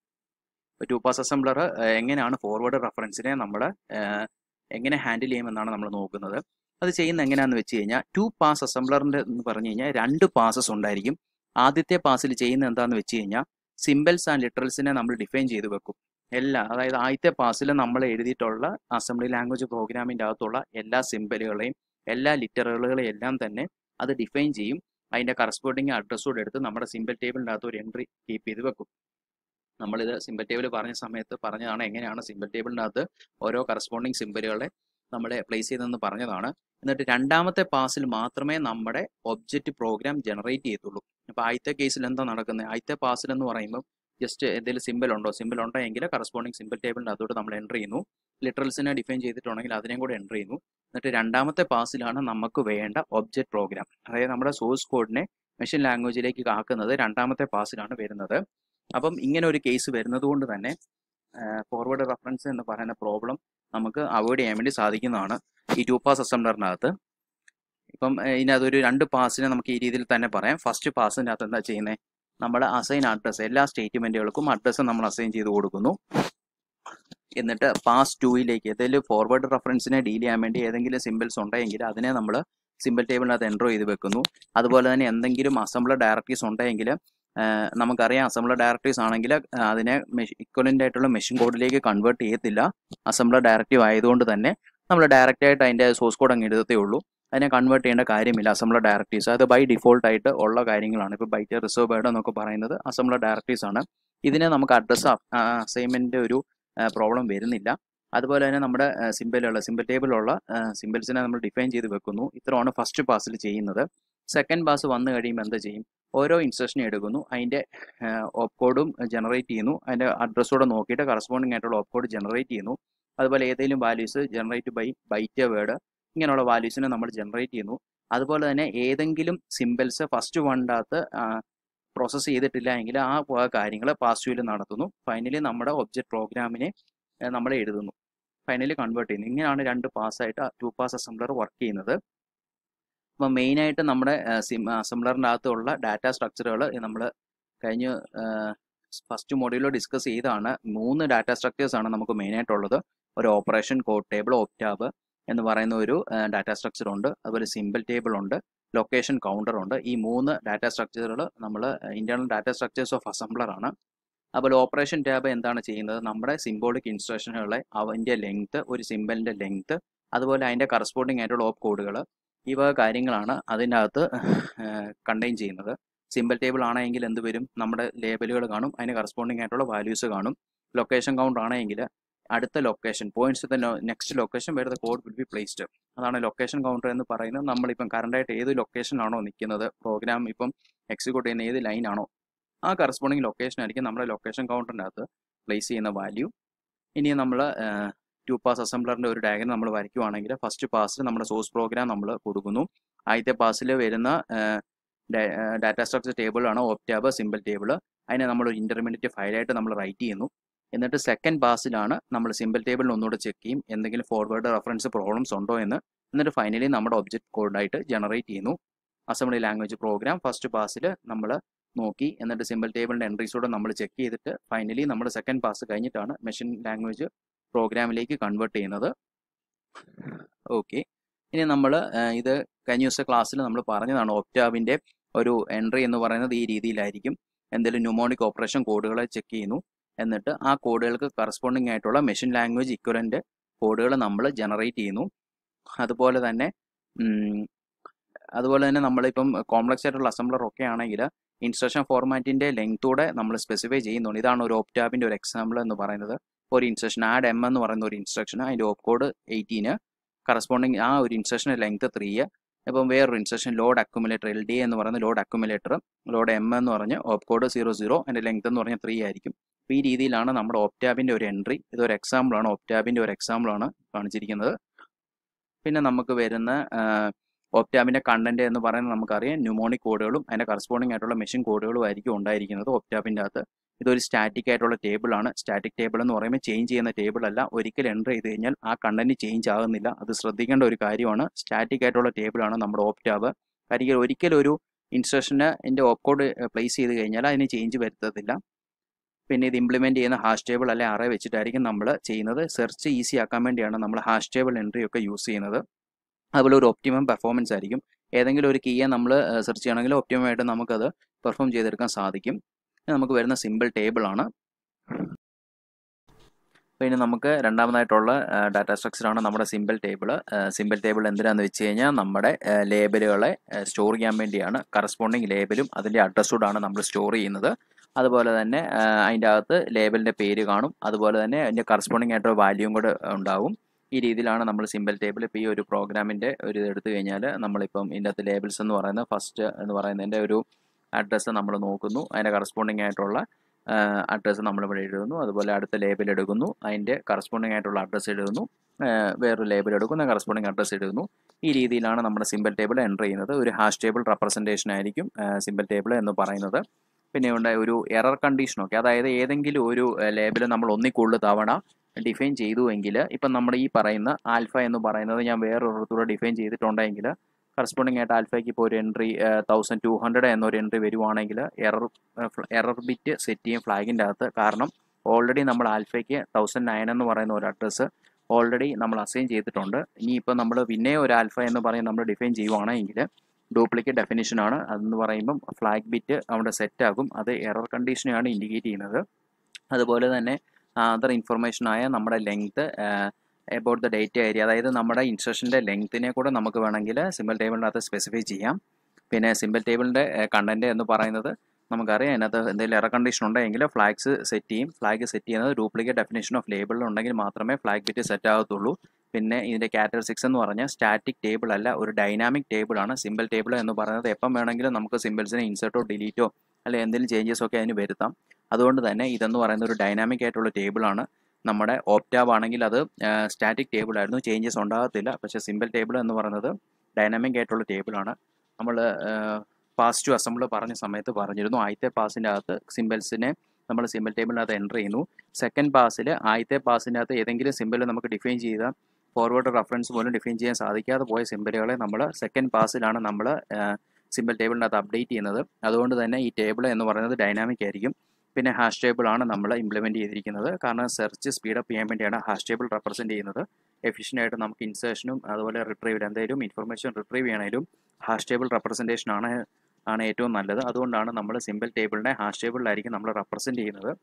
ടു പാസ് അസംബ്ലർ എങ്ങനെയാണ് ഫോർവേഡ് റെഫറൻസിനെ നമ്മൾ എങ്ങനെ ഹാൻഡിൽ ചെയ്യുമെന്നാണ് നമ്മൾ നോക്കുന്നത് അത് ചെയ്യുന്ന എങ്ങനെയാണെന്ന് വെച്ച് കഴിഞ്ഞാൽ ടു പാസ് അസംബ്ലറിൻ്റെ എന്ന് പറഞ്ഞു കഴിഞ്ഞാൽ രണ്ട് പാസസ് ഉണ്ടായിരിക്കും ആദ്യത്തെ പാസിൽ ചെയ്യുന്നത് എന്താണെന്ന് വെച്ച് കഴിഞ്ഞാൽ സിമ്പിൾസ് ആൻഡ് ലിറ്ററൽസിനെ നമ്മൾ ഡിഫൈൻ ചെയ്ത് വെക്കും എല്ലാ അതായത് ആദ്യത്തെ പാസിൽ നമ്മൾ എഴുതിയിട്ടുള്ള അസംബ്ലി ലാംഗ്വേജ് പ്രോഗ്രാമിൻ്റെ അകത്തുള്ള എല്ലാ സിമ്പിളുകളെയും എല്ലാ ലിറ്ററുകളെയും എല്ലാം തന്നെ അത് ഡിഫൈൻ ചെയ്യും അതിൻ്റെ കറസ്പോണ്ടിങ് അഡ്രസ്സോട് എടുത്ത് നമ്മുടെ സിമ്പിൾ ടേബിളിൻ്റെ അകത്ത് ഒരു എൻട്രി കീപ്പ് ചെയ്ത് വെക്കും നമ്മളിത് സിമ്പിൾ ടേബിൾ പറഞ്ഞ സമയത്ത് പറഞ്ഞതാണ് എങ്ങനെയാണ് സിമ്പിൾ ടേബിളിൻ്റെ അകത്ത് ഓരോ കറസ്പോണ്ടിങ് സിമ്പിളുകളെ നമ്മൾ പ്ലേസ് ചെയ്തെന്ന് പറഞ്ഞതാണ് എന്നിട്ട് രണ്ടാമത്തെ പാസിൽ മാത്രമേ നമ്മുടെ ഒബ്ജക്റ്റ് പ്രോഗ്രാം ജനറേറ്റ് ചെയ്യത്തുള്ളൂ അപ്പോൾ ആദ്യത്തെ കേസിൽ എന്താ നടക്കുന്നത് ആദ്യത്തെ പാസിൽ എന്ന് പറയുമ്പോൾ ജസ്റ്റ് എന്തെങ്കിലും സിമ്പിൾ ഉണ്ടോ സിമ്പിൾ ഉണ്ടോ എങ്കിൽ കറസ്പോണ്ടിങ് സിമ്പിൾ ടേബിളിൻ്റെ അതോട് നമ്മൾ എൻ്റർ ചെയ്യുന്നു ലിറ്ററൽസിനെ ഡിഫൈൻ ചെയ്തിട്ടുണ്ടെങ്കിൽ അതിനെയും കൂടെ എൻ്റർ ചെയ്യുന്നു എന്നിട്ട് രണ്ടാമത്തെ പാസിലാണ് നമുക്ക് വേണ്ട ഒബ്ജക്റ്റ് പ്രോഗ്രാം അതായത് നമ്മുടെ സോഴ്സ് കോഡിനെ മെഷീൻ ലാംഗ്വേജിലേക്ക് ആക്കുന്നത് രണ്ടാമത്തെ പാസിലാണ് വരുന്നത് അപ്പം ഇങ്ങനെ ഒരു കേസ് വരുന്നത് കൊണ്ട് തന്നെ ഫോർവേഡ് റെഫറൻസ് എന്ന് പറയുന്ന പ്രോബ്ലം നമുക്ക് അവോയ്ഡ് ചെയ്യാൻ വേണ്ടി സാധിക്കുന്നതാണ് ഈ ടു പാസ് അസംബ്ലറിനകത്ത് ഇപ്പം ഇതിനകത്തൊരു രണ്ട് പാസിനെ നമുക്ക് ഈ രീതിയിൽ തന്നെ പറയാം ഫസ്റ്റ് പാസിൻ്റെ അകത്ത് എന്താ ചെയ്യുന്നത് നമ്മൾ അസൈൻ അഡ്രസ്സ് എല്ലാ സ്റ്റേറ്റ്മെൻറ്റുകൾക്കും അഡ്രസ്സ് നമ്മൾ അസൈൻ ചെയ്ത് കൊടുക്കുന്നു എന്നിട്ട് പാസ് ടൂയിലേക്ക് ഏതെങ്കിലും ഫോർവേഡ് റെഫറൻസിനെ ഡീൽ ചെയ്യാൻ വേണ്ടി ഏതെങ്കിലും സിമ്പിൾസ് ഉണ്ടെങ്കിൽ അതിനെ നമ്മൾ സിമ്പിൾ ടേബിളിനകത്ത് എൻ്റർ ചെയ്ത് വെക്കുന്നു അതുപോലെ തന്നെ എന്തെങ്കിലും അസംബ്ലർ ഡയറക്ടറീസ് ഉണ്ടെങ്കിൽ നമുക്കറിയാം അസംബ്ലർ ഡയറക്ടറീസ് ആണെങ്കിൽ അതിനെ ഇക്വലൻ്റ് ആയിട്ടുള്ള മെഷീൻ കോഡിലേക്ക് കൺവേർട്ട് ചെയ്യത്തില്ല അസംബ്ലർ ഡയറക്റ്റീവ് ആയതുകൊണ്ട് തന്നെ നമ്മൾ ഡയറക്റ്റ് ആയിട്ട് അതിൻ്റെ സോഴ്സ് കോഡ് അങ്ങ് എഴുതത്തേ ഉള്ളൂ അതിനെ കൺവേർട്ട് ചെയ്യേണ്ട കാര്യമില്ല അസംബ്ലർ ഡയറക്ടീവ്സ് അത് ബൈ ഡിഫോൾട്ട് ആയിട്ട് ഉള്ള കാര്യങ്ങളാണ് ഇപ്പോൾ ബൈറ്റ് റിസർവ് ബേർഡ് എന്നൊക്കെ പറയുന്നത് അസംബ്ലർ ഡയറക്ടീവ്സ് ആണ് ഇതിനെ നമുക്ക് അഡ്രസ് അസൈൻമെൻറ്റ് ഒരു പ്രോബ്ലം വരുന്നില്ല അതുപോലെ തന്നെ നമ്മുടെ സിമ്പിളുള്ള സിമ്പിൾ ടേബിളുള്ള സിമ്പിൾസിനെ നമ്മൾ ഡിഫൈൻ ചെയ്ത് വെക്കുന്നു ഇത്രയാണ് ഫസ്റ്റ് പാസിൽ ചെയ്യുന്നത് സെക്കൻഡ് പാസ് വന്നു കഴിയുമ്പോൾ എന്താ ചെയ്യും ഓരോ ഇൻസ്ട്രക്ഷനും എടുക്കുന്നു അതിൻ്റെ ഓപ്പ് കോഡും ജനറേറ്റ് ചെയ്യുന്നു അതിൻ്റെ അഡ്രസ്സോടെ നോക്കിയിട്ട് കറസ്പോണ്ടിങ് ആയിട്ടുള്ള ഓപ്പ് കോഡ് ജനറേറ്റ് ചെയ്യുന്നു അതുപോലെ ഏതെങ്കിലും values generate by byte word ഇങ്ങനെയുള്ള വാല്യൂസിനെ നമ്മൾ ജനറേറ്റ് ചെയ്യുന്നു അതുപോലെ തന്നെ ഏതെങ്കിലും സിമ്പിൾസ് ഫസ്റ്റ് വണ്ണിൻ്റെ അകത്ത് പ്രോസസ്സ് ചെയ്തിട്ടില്ല എങ്കിൽ ആ കാര്യങ്ങൾ പാസ് വ്യൂവിൽ നടത്തുന്നു ഫൈനലി നമ്മുടെ ഒബ്ജക്റ്റ് പ്രോഗ്രാമിനെ നമ്മൾ എഴുതുന്നു ഫൈനലി കൺവേർട്ട് ചെയ്യുന്നു ഇങ്ങനെയാണ് രണ്ട് പാസ്സായിട്ട് ടു പാസ് അസംബ്ലർ വർക്ക് ചെയ്യുന്നത് അപ്പം മെയിനായിട്ട് നമ്മുടെ സിം അസംബ്ലറിൻ്റെ അകത്തുള്ള ഡാറ്റ സ്ട്രക്ചറുകൾ നമ്മൾ കഴിഞ്ഞ ഫസ്റ്റ് മോഡ്യൂളിൽ ഡിസ്കസ് ചെയ്താണ് മൂന്ന് ഡാറ്റ സ്ട്രക്ചേഴ്സ് ആണ് നമുക്ക് മെയിനായിട്ടുള്ളത് ഒരു ഓപ്പറേഷൻ കോഡ് ടേബിൾ ഒക്ടാബ് എന്ന് പറയുന്ന ഒരു ഡാറ്റ സ്ട്രക്ചർ ഉണ്ട് അതുപോലെ സിമ്പിൾ ടേബിൾ ഉണ്ട് ലൊക്കേഷൻ കൗണ്ടർ ഉണ്ട് ഈ മൂന്ന് ഡാറ്റ സ്ട്രക്ചറുകൾ നമ്മൾ internal data structures of assembler ആണ് അതുപോലെ ഓപ്പറേഷൻ ടാബ് എന്താണ് ചെയ്യുന്നത് നമ്മുടെ സിംബോളിക് ഇൻസ്ട്രക്ഷനുകളെ അതിൻ്റെ ലെങ്ത് ഒരു സിമ്പിളിൻ്റെ ലെങ്ത് അതുപോലെ അതിൻ്റെ കറസ്പോണ്ടിങ് ആയിട്ടുള്ള ഓപ്പ് കോഡുകൾ ഈ വക കാര്യങ്ങളാണ് അതിനകത്ത് കണ്ടെയ്ൻ ചെയ്യുന്നത് സിമ്പിൾ ടേബിൾ ആണെങ്കിൽ എന്ത് വരും നമ്മുടെ ലേബലുകൾ കാണും അതിന് കറസ്പോണ്ടിങ് ആയിട്ടുള്ള വാല്യൂസ് കാണും ലൊക്കേഷൻ കൗണ്ടർ ആണെങ്കിൽ അടുത്ത location points the next location where the code will be placed അതാണ് ലൊക്കേഷൻ കൗണ്ടർ എന്ന് പറയുന്നത് നമ്മളിപ്പം കറണ്ടായിട്ട് ഏത് ലൊക്കേഷനാണോ നിൽക്കുന്നത് പ്രോഗ്രാം ഇപ്പം എക്സിക്യൂട്ട് ചെയ്യുന്ന ഏത് ലൈനാണോ ആ കറസ്പോണ്ടിങ് ലൊക്കേഷൻ ആയിരിക്കും നമ്മുടെ ലൊക്കേഷൻ കൗണ്ടറിൻ്റെ അകത്ത് പ്ലേസ് ചെയ്യുന്ന വാല്യൂ ഇനി നമ്മൾ ടു പാസ് അസംബ്ലറിൻ്റെ ഒരു ഡയഗ്രം നമ്മൾ വരയ്ക്കുവാണെങ്കിൽ ഫസ്റ്റ് പാസിൽ നമ്മുടെ സോഴ്സ് പ്രോഗ്രാം നമ്മൾ കൊടുക്കുന്നു ആദ്യത്തെ പാസിൽ വരുന്ന ഡാറ്റ സ്ട്രക്ചർ ടേബിളാണ് ഓപ്റ്റാബ് സിമ്പിൾ ടേബിൾ അതിനെ നമ്മൾ ഒരു ഇൻ്റർമീഡിയറ്റ് ഫയലായിട്ട് നമ്മൾ റൈറ്റ് ചെയ്യുന്നു എന്നിട്ട് സെക്കൻഡ് പാസിലാണ് നമ്മൾ സിമ്പിൾ ടേബിളിൽ ഒന്നുകൂടെ ചെക്ക് ചെയ്യും എന്തെങ്കിലും ഫോർവേഡ് റെഫറൻസ് പ്രോബ്ലംസ് ഉണ്ടോ എന്ന് എന്നിട്ട് ഫൈനലി നമ്മുടെ ഒബ്ജക്റ്റ് കോഡായിട്ട് ജനറേറ്റ് ചെയ്യുന്നു അസംബ്ലി ലാംഗ്വേജ് പ്രോഗ്രാം ഫസ്റ്റ് പാസിൽ നമ്മൾ നോക്കി എന്നിട്ട് സിമ്പിൾ ടേബിളിൻ്റെ എൻട്രീസോടെ നമ്മൾ ചെക്ക് ചെയ്തിട്ട് ഫൈനലി നമ്മൾ സെക്കൻഡ് പാസ് കഴിഞ്ഞിട്ടാണ് മെഷീൻ ലാംഗ്വേജ് പ്രോഗ്രാമിലേക്ക് കൺവേർട്ട് ചെയ്യുന്നത് ഓക്കെ ഇനി നമ്മൾ ഇത് കഴിഞ്ഞ ദിവസത്തെ ക്ലാസ്സിൽ നമ്മൾ പറഞ്ഞതാണ് ഒക്ടാവിൻ്റെ ഒരു എൻട്രി എന്ന് പറയുന്നത് ഈ രീതിയിലായിരിക്കും എന്തെങ്കിലും ന്യൂമോണിക് ഓപ്പറേഷൻ കോഡുകളെ ചെക്ക് ചെയ്യുന്നു എന്നിട്ട് ആ കോഡുകൾക്ക് കറസ്പോണ്ടിങ് ആയിട്ടുള്ള മെഷീൻ ലാംഗ്വേജ് ഇക്വലൻ്റ് കോഡുകൾ നമ്മൾ ജനറേറ്റ് ചെയ്യുന്നു അതുപോലെ തന്നെ അതുപോലെ തന്നെ നമ്മളിപ്പം കോംപ്ലക്സ് ആയിട്ടുള്ള അസംബ്ലർ ഒക്കെ ആണെങ്കിൽ ഇൻസ്ട്രക്ഷൻ ഫോർമാറ്റിൻ്റെ ലെങ്തൂടെ നമ്മൾ സ്പെസിഫൈ ചെയ്യുന്നുണ്ട് ഇതാണ് ഒരു ഓപ്റ്റാബിൻ്റെ ഒരു എക്സാമ്പിൾ എന്ന് പറയുന്നത് ഒരു ഇൻസ്ട്രക്ഷൻ ആഡ് എം എന്ന് പറയുന്ന ഒരു ഇൻസ്ട്രക്ഷൻ അതിൻ്റെ ഓപ്പ് കോഡ് എയ്റ്റീന് കറസ്പോണ്ടിങ് ആ ഒരു ഇൻസ്ട്രക്ഷൻ്റെ ലെങ്ത് ത്രീ ഇപ്പം വേറൊരു instruction load accumulator L D എന്ന് പറയുന്ന ലോഡ് അക്യുമുലേറ്റർ ലോഡ് എം എന്ന് പറഞ്ഞ് ഓപ്പ് കോഡ് സീറോ സീറോ അതിൻ്റെ ലെങ്ത് എന്ന് പറഞ്ഞാൽ ത്രീ ആയിരിക്കും അപ്പോൾ ഈ രീതിയിലാണ് നമ്മുടെ ഓപ്റ്റാബിൻ്റെ ഒരു എൻട്രി ഇതൊരു എക്സാമ്പിളാണ് ഓപ്റ്റാബിൻ്റെ ഒരു എക്സാമ്പിളാണ് കാണിച്ചിരിക്കുന്നത് പിന്നെ നമുക്ക് വരുന്ന ഓപ്റ്റാബിൻ്റെ കണ്ടന്റ് എന്ന് പറയുന്നത് നമുക്കറിയാം ന്യൂമോണിക് കോഡുകളും അതിൻ്റെ കറസ്പോണ്ടിങ് ആയിട്ടുള്ള മെഷീൻ കോഡുകളും ആയിരിക്കും ഉണ്ടായിരിക്കുന്നത് ഒപ്റ്റാബിൻ്റെ അകത്ത് ഇതൊരു സ്റ്റാറ്റിക് ആയിട്ടുള്ള ടേബിൾ ആണ് സ്റ്റാറ്റിക് ടേബിൾ എന്ന് പറയുമ്പോൾ ചേഞ്ച് ചെയ്യുന്ന ടേബിൾ അല്ല ഒരിക്കൽ എൻ്റർ ചെയ്ത് കഴിഞ്ഞാൽ ആ കണ്ടന്റ് ചേഞ്ച് ആകുന്നില്ല അത് ശ്രദ്ധിക്കേണ്ട ഒരു കാര്യമാണ് സ്റ്റാറ്റിക് ആയിട്ടുള്ള ടേബിൾ ആണ് നമ്മുടെ ഓപ്റ്റാബ് കാര്യം ഒരിക്കലും ഒരു ഇൻസ്ട്രക്ഷന് എൻ്റെ ഓപ്പ് കോഡ് പ്ലേസ് ചെയ്ത് കഴിഞ്ഞാൽ അതിന് ചേഞ്ച് വരുത്തത്തില്ല പിന്നെ ഇത് ഇംപ്ലിമെൻറ്റ് ചെയ്യുന്ന ഹാഷ് ടേബിൾ അല്ലെ അറേ വെച്ചിട്ടായിരിക്കും നമ്മൾ ചെയ്യുന്നത് സെർച്ച് ഈസി ആക്കാൻ വേണ്ടിയാണ് നമ്മൾ ഹാഷ് ടേബിൾ എൻട്രി ഒക്കെ യൂസ് ചെയ്യുന്നത് അതുപോലെ ഒരു ഒപ്റ്റിമം പെർഫോമൻസ് ആയിരിക്കും ഏതെങ്കിലും ഒരു കീയെ നമ്മൾ സെർച്ച് ചെയ്യണമെങ്കിൽ ഒപ്റ്റിമം ആയിട്ട് നമുക്കത് പെർഫോം ചെയ്തെടുക്കാൻ സാധിക്കും നമുക്ക് വരുന്ന സിമ്പിൾ ടേബിൾ ആണ് പിന്നെ നമുക്ക് രണ്ടാമതായിട്ടുള്ള ഡാറ്റ സ്ട്രക്ചറാണ് നമ്മുടെ സിമ്പിൾ ടേബിൾ സിമ്പിൾ ടേബിൾ എന്തിനാന്ന് വെച്ച് കഴിഞ്ഞാൽ നമ്മുടെ ലേബലുകളെ സ്റ്റോർ ചെയ്യാൻ വേണ്ടിയാണ് കറസ്പോണ്ടിങ് ലേബലും അതിൻ്റെ അഡ്രസ്സോടാണ് നമ്മൾ സ്റ്റോർ ചെയ്യുന്നത് അതുപോലെ തന്നെ അതിൻ്റെ അകത്ത് ലേബലിൻ്റെ പേര് കാണും അതുപോലെ തന്നെ അതിൻ്റെ കറസ്പോണ്ടിങ് ആയിട്ടുള്ള വാല്യൂം കൂടെ ഉണ്ടാവും ഈ രീതിയിലാണ് നമ്മൾ സിമ്പിൾ ടേബിൾ ഇപ്പോൾ ഈ ഒരു പ്രോഗ്രാമിൻ്റെ ഒരു ഇത് എടുത്തു കഴിഞ്ഞാൽ നമ്മളിപ്പം ഇതിൻ്റെ അകത്ത് ലേബിൾസ് എന്ന് പറയുന്ന ഫസ്റ്റ് എന്ന് പറയുന്നതിൻ്റെ ഒരു അഡ്രസ്സ് നമ്മൾ നോക്കുന്നു അതിൻ്റെ കറസ്പോണ്ടിങ് ആയിട്ടുള്ള അഡ്രസ്സ് നമ്മളിവിടെ എഴുതുന്നു അതുപോലെ അടുത്ത ലേബൽ എടുക്കുന്നു അതിൻ്റെ കറസ്പോണ്ടിങ് ആയിട്ടുള്ള അഡ്രസ്സ് എഴുതുന്നു വേറൊരു ലേബൽ എടുക്കുന്നു കറസ്പോണ്ടിങ് അഡ്രസ്സ് എഴുതുന്നു ഈ രീതിയിലാണ് നമ്മുടെ സിമ്പിൾ ടേബിൾ എൻ്റർ ചെയ്യുന്നത് ഒരു ഹാഷ് ടേബിൾ റെപ്രസെൻറ്റേഷൻ ആയിരിക്കും സിമ്പിൾ ടേബിൾ എന്ന് പറയുന്നത് പിന്നെ ഉണ്ട് ഒരു എറർ കണ്ടീഷനൊക്കെ അതായത് ഏതെങ്കിലും ഒരു ലേബൽ നമ്മൾ ഒന്നിൽ കൂടുതൽ തവണ ഡിഫൈൻ ചെയ്തു എങ്കിൽ ഇപ്പം നമ്മുടെ ഈ പറയുന്ന ആൽഫ എന്ന് പറയുന്നത് ഞാൻ വേറൊരിടത്തൂടെ ഡിഫൈൻ ചെയ്തിട്ടുണ്ടെങ്കിൽ കറസ്പോണ്ടിങ് ആയിട്ട് ആൽഫയ്ക്ക് ഇപ്പോൾ ഒരു എൻട്രി തൗസൻഡ് ടു ഹൺഡ്രഡ് എന്നൊരു എൻട്രി വരുവാണെങ്കിൽ എറർ എറർ ബിറ്റ് സെറ്റ് ചെയ്യും ഫ്ലാഗിൻ്റെ അകത്ത് കാരണം ഓൾറെഡി നമ്മൾ ആൽഫയ്ക്ക് തൗസൻഡ് നയൻ എന്ന് പറയുന്ന ഒരു അഡ്രസ്സ് ഓൾറെഡി നമ്മൾ അസൈൻ ചെയ്തിട്ടുണ്ട് ഇനിയിപ്പോൾ നമ്മൾ പിന്നെ ഒരു ആൽഫ എന്ന് പറയും നമ്മൾ ഡിഫൈൻ ചെയ്യുവാണെങ്കിൽ ഡ്യൂപ്ലിക്കേറ്റ് ഡെഫിനിഷനാണ് അതെന്ന് പറയുമ്പം ഫ്ലാഗ് ബിറ്റ് അവിടെ സെറ്റ് ആകും അത് എറർ കണ്ടീഷനെയാണ് ഇൻഡിക്കേറ്റ് ചെയ്യുന്നത് അതുപോലെ തന്നെ അതർ ഇൻഫർമേഷനായ നമ്മുടെ length about the data area അതായത് നമ്മുടെ ഇൻസ്ട്രക്ഷൻ്റെ ലെങ്ത്തിനെ കൂടെ നമുക്ക് വേണമെങ്കിൽ സിമ്പിൾ ടേബിളിനകത്ത് സ്പെസിഫൈ ചെയ്യാം പിന്നെ സിമ്പിൾ ടേബിളിൻ്റെ കണ്ടൻറ്റ് എന്ന് പറയുന്നത് നമുക്കറിയാം അതിനകത്ത് എന്തെങ്കിലും എറർ കണ്ടീഷൻ ഉണ്ടെങ്കിൽ ഫ്ലാഗ്സ് സെറ്റ് ചെയ്യും ഫ്ലാഗ് സെറ്റ് ചെയ്യുന്നത് ഡ്യൂപ്ലിക്കേറ്റ് ഡെഫിനേഷൻ ഓഫ് ലേബിളിൽ ഉണ്ടെങ്കിൽ മാത്രമേ ഫ്ലാഗ് ബിറ്റ് സെറ്റ് ആകത്തുള്ളൂ പിന്നെ ഇതിൻ്റെ കാറ്റഗറിസിക്സ് എന്ന് പറഞ്ഞാൽ സ്റ്റാറ്റിക് ടേബിൾ അല്ല ഒരു ഡൈനാമിക് ടേബിൾ ആണ് സിമ്പിൾ ടേബിൾ എന്ന് പറയുന്നത് എപ്പം വേണമെങ്കിലും നമുക്ക് സിമ്പിൾസിനെ ഇൻസേർട്ടോ ഡിലീറ്റോ അല്ലെങ്കിൽ എന്തെങ്കിലും ചേഞ്ചസ് ഒക്കെ അതിന് വരുത്താം അതുകൊണ്ട് തന്നെ ഇതെന്ന് പറയുന്ന ഒരു ഡൈനാമിക് ആയിട്ടുള്ള ടേബിളാണ് നമ്മുടെ ഓപ്റ്റാബ് ആണെങ്കിൽ അത് സ്റ്റാറ്റിക് ടേബിൾ ആയിരുന്നു ചേഞ്ചസ് ഉണ്ടാകത്തില്ല പക്ഷേ സിമ്പിൾ ടേബിൾ എന്ന് പറയുന്നത് ഡൈനാമിക് ആയിട്ടുള്ള ടേബിളാണ് നമ്മൾ പാസ് ടു അസംബിൾ പറഞ്ഞ സമയത്ത് പറഞ്ഞിരുന്നു ആദ്യത്തെ പാസിൻ്റെ അകത്ത് സിമ്പിൾസിനെ നമ്മൾ സിമ്പിൾ ടേബിളിനകത്ത് എൻ്റർ ചെയ്യുന്നു സെക്കൻഡ് പാസിൽ ആദ്യത്തെ പാസിൻ്റെ അകത്ത് ഏതെങ്കിലും സിമ്പിൾ നമുക്ക് ഡിഫൈൻ ചെയ്ത ഫോർവേഡ് റെഫറൻസ് പോലും ഡിഫൈൻ ചെയ്യാൻ സാധിക്കാതെ പോയ സിമ്പിളുകളെ നമ്മൾ സെക്കൻഡ് പാസിലാണ് നമ്മൾ സിമ്പിൾ ടേബിളിനകത്ത് അപ്ഡേറ്റ് ചെയ്യുന്നത് അതുകൊണ്ട് തന്നെ ഈ ടേബിൾ എന്ന് പറയുന്നത് ഡൈനാമിക് ആയിരിക്കും പിന്നെ ഹാഷ് ടേബിൾ ആണ് നമ്മൾ ഇംപ്ലിമെൻറ്റ് ചെയ്തിരിക്കുന്നത് കാരണം സെർച്ച് സ്പീഡപ്പ് ചെയ്യാൻ വേണ്ടിയാണ് ഹാഷ് ടേബിൾ റെപ്രസെൻറ്റ് ചെയ്യുന്നത് എഫിഷ്യൻ്റ് ആയിട്ട് നമുക്ക് ഇൻസേഷനും അതുപോലെ റിട്രീവ് എന്തെങ്കിലും ഇൻഫർമേഷൻ റിട്രീവ് ചെയ്യണമെങ്കിലും ഹാഷ് ടേബിൾ റെപ്രസെൻറ്റേഷൻ ആണ് ആണ് ഏറ്റവും നല്ലത് അതുകൊണ്ടാണ് നമ്മൾ സിമ്പിൾ ടേബിളിനെ ഹാഷ് ടേബിളിലായിരിക്കും നമ്മൾ റെപ്രസെൻറ്റ് ചെയ്യുന്നത്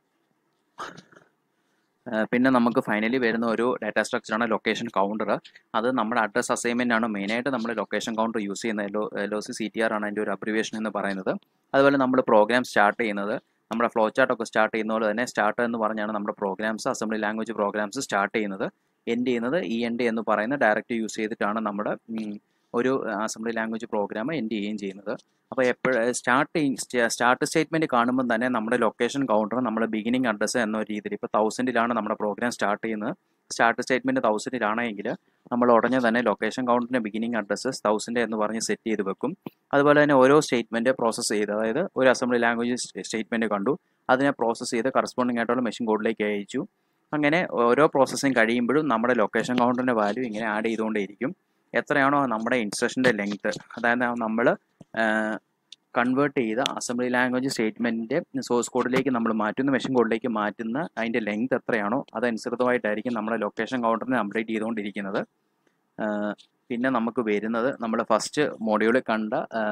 പിന്നെ നമുക്ക് ഫൈനലി വരുന്ന ഒരു ഡാറ്റ സ്ട്രക്ചറാണ് ലൊക്കേഷൻ കൗണ്ടർ അത് നമ്മുടെ അഡ്രസ് അസൈൻമെൻ്റ് ആണ് മെയിനായിട്ട് നമ്മൾ ലൊക്കേഷൻ കൗണ്ടർ യൂസ് ചെയ്യുന്നത് എല്ലോ L O C C T R ആണ് അതിൻ്റെ ഒരു അബ്രിവേഷൻ എന്ന് പറയുന്നത് അതുപോലെ നമ്മൾ പ്രോഗ്രാം സ്റ്റാർട്ട് ചെയ്യുന്നത് നമ്മുടെ ഫ്ലോ ചാർട്ട് ഒക്കെ സ്റ്റാർട്ട് ചെയ്യുന്ന പോലെ തന്നെ സ്റ്റാർട്ട് എന്ന് പറഞ്ഞാണ് നമ്മുടെ programs assembly language programs start ചെയ്യുന്നത് എൻഡ് ചെയ്യുന്നത് ഇ എൻ ഡി എന്ന് പറയുന്ന ഡയറക്റ്റ് യൂസ് ചെയ്തിട്ടാണ് നമ്മുടെ ഒരു അസംബ്ലി ലാംഗ്വേജ് പ്രോഗ്രാം എൻഡ് ചെയ്യുകയും ചെയ്യുന്നത് അപ്പോൾ എപ്പോഴും സ്റ്റാർട്ട് സ്റ്റാർട്ട് സ്റ്റേറ്റ്മെൻറ്റ് കാണുമ്പോൾ തന്നെ നമ്മുടെ ലൊക്കേഷൻ കൗണ്ടർ നമ്മുടെ ബിഗിനിങ് അഡ്രസ്സ് എന്ന രീതിയിൽ ഇപ്പോൾ തൗസൻഡിലാണ് നമ്മുടെ പ്രോഗ്രാം സ്റ്റാർട്ട് ചെയ്യുന്നത് സ്റ്റാർട്ട് സ്റ്റേറ്റ്മെൻറ്റ് തൗസൻഡിലാണെങ്കിൽ നമ്മൾ ഉടനെ തന്നെ ലൊക്കേഷൻ കൗണ്ടറിൻ്റെ ബിഗിനിങ് അഡ്രസ്സ് തൗസൻഡ് എന്ന് പറഞ്ഞ് സെറ്റ് ചെയ്ത് വെക്കും അതുപോലെ തന്നെ ഓരോ സ്റ്റേറ്റ്മെൻറ്റ് പ്രോസസ്സ് ചെയ്ത് അതായത് ഒരു അസംബ്ലി ലാംഗ്വേജ് സ്റ്റേറ്റ്മെൻറ്റ് കണ്ടു അതിനെ പ്രോസസ്സ് ചെയ്ത് കറസ്പോണ്ടിങ് ആയിട്ടുള്ള മെഷീൻ കോഡിലേക്ക് അയച്ചു അങ്ങനെ ഓരോ പ്രോസസ്സിങ് കഴിയുമ്പോഴും നമ്മുടെ ലൊക്കേഷൻ കൗണ്ടറിൻ്റെ വാല്യൂ ഇങ്ങനെ ആഡ് ചെയ്തുകൊണ്ടേയിരിക്കും എത്രയാണോ നമ്മുടെ ഇൻസ്ട്രക്ഷൻ്റെ ലെങ്ത് അതായത് നമ്മൾ കൺവേർട്ട് ചെയ്ത അസംബ്ലി ലാംഗ്വേജ് സ്റ്റേറ്റ്മെൻറ്റിൻ്റെ സോഴ്സ് കോഡിലേക്ക് നമ്മൾ മാറ്റുന്ന മെഷീൻ കോഡിലേക്ക് മാറ്റുന്ന അതിൻ്റെ ലെങ്ത് എത്രയാണോ അതനുസൃതമായിട്ടായിരിക്കും നമ്മുടെ ലൊക്കേഷൻ കൗണ്ടറിനെ അപ്ഡേറ്റ് ചെയ്തുകൊണ്ടിരിക്കുന്നത് പിന്നെ നമുക്ക് വരുന്നത് നമ്മൾ ഫസ്റ്റ് മോഡ്യൂളിൽ കണ്ട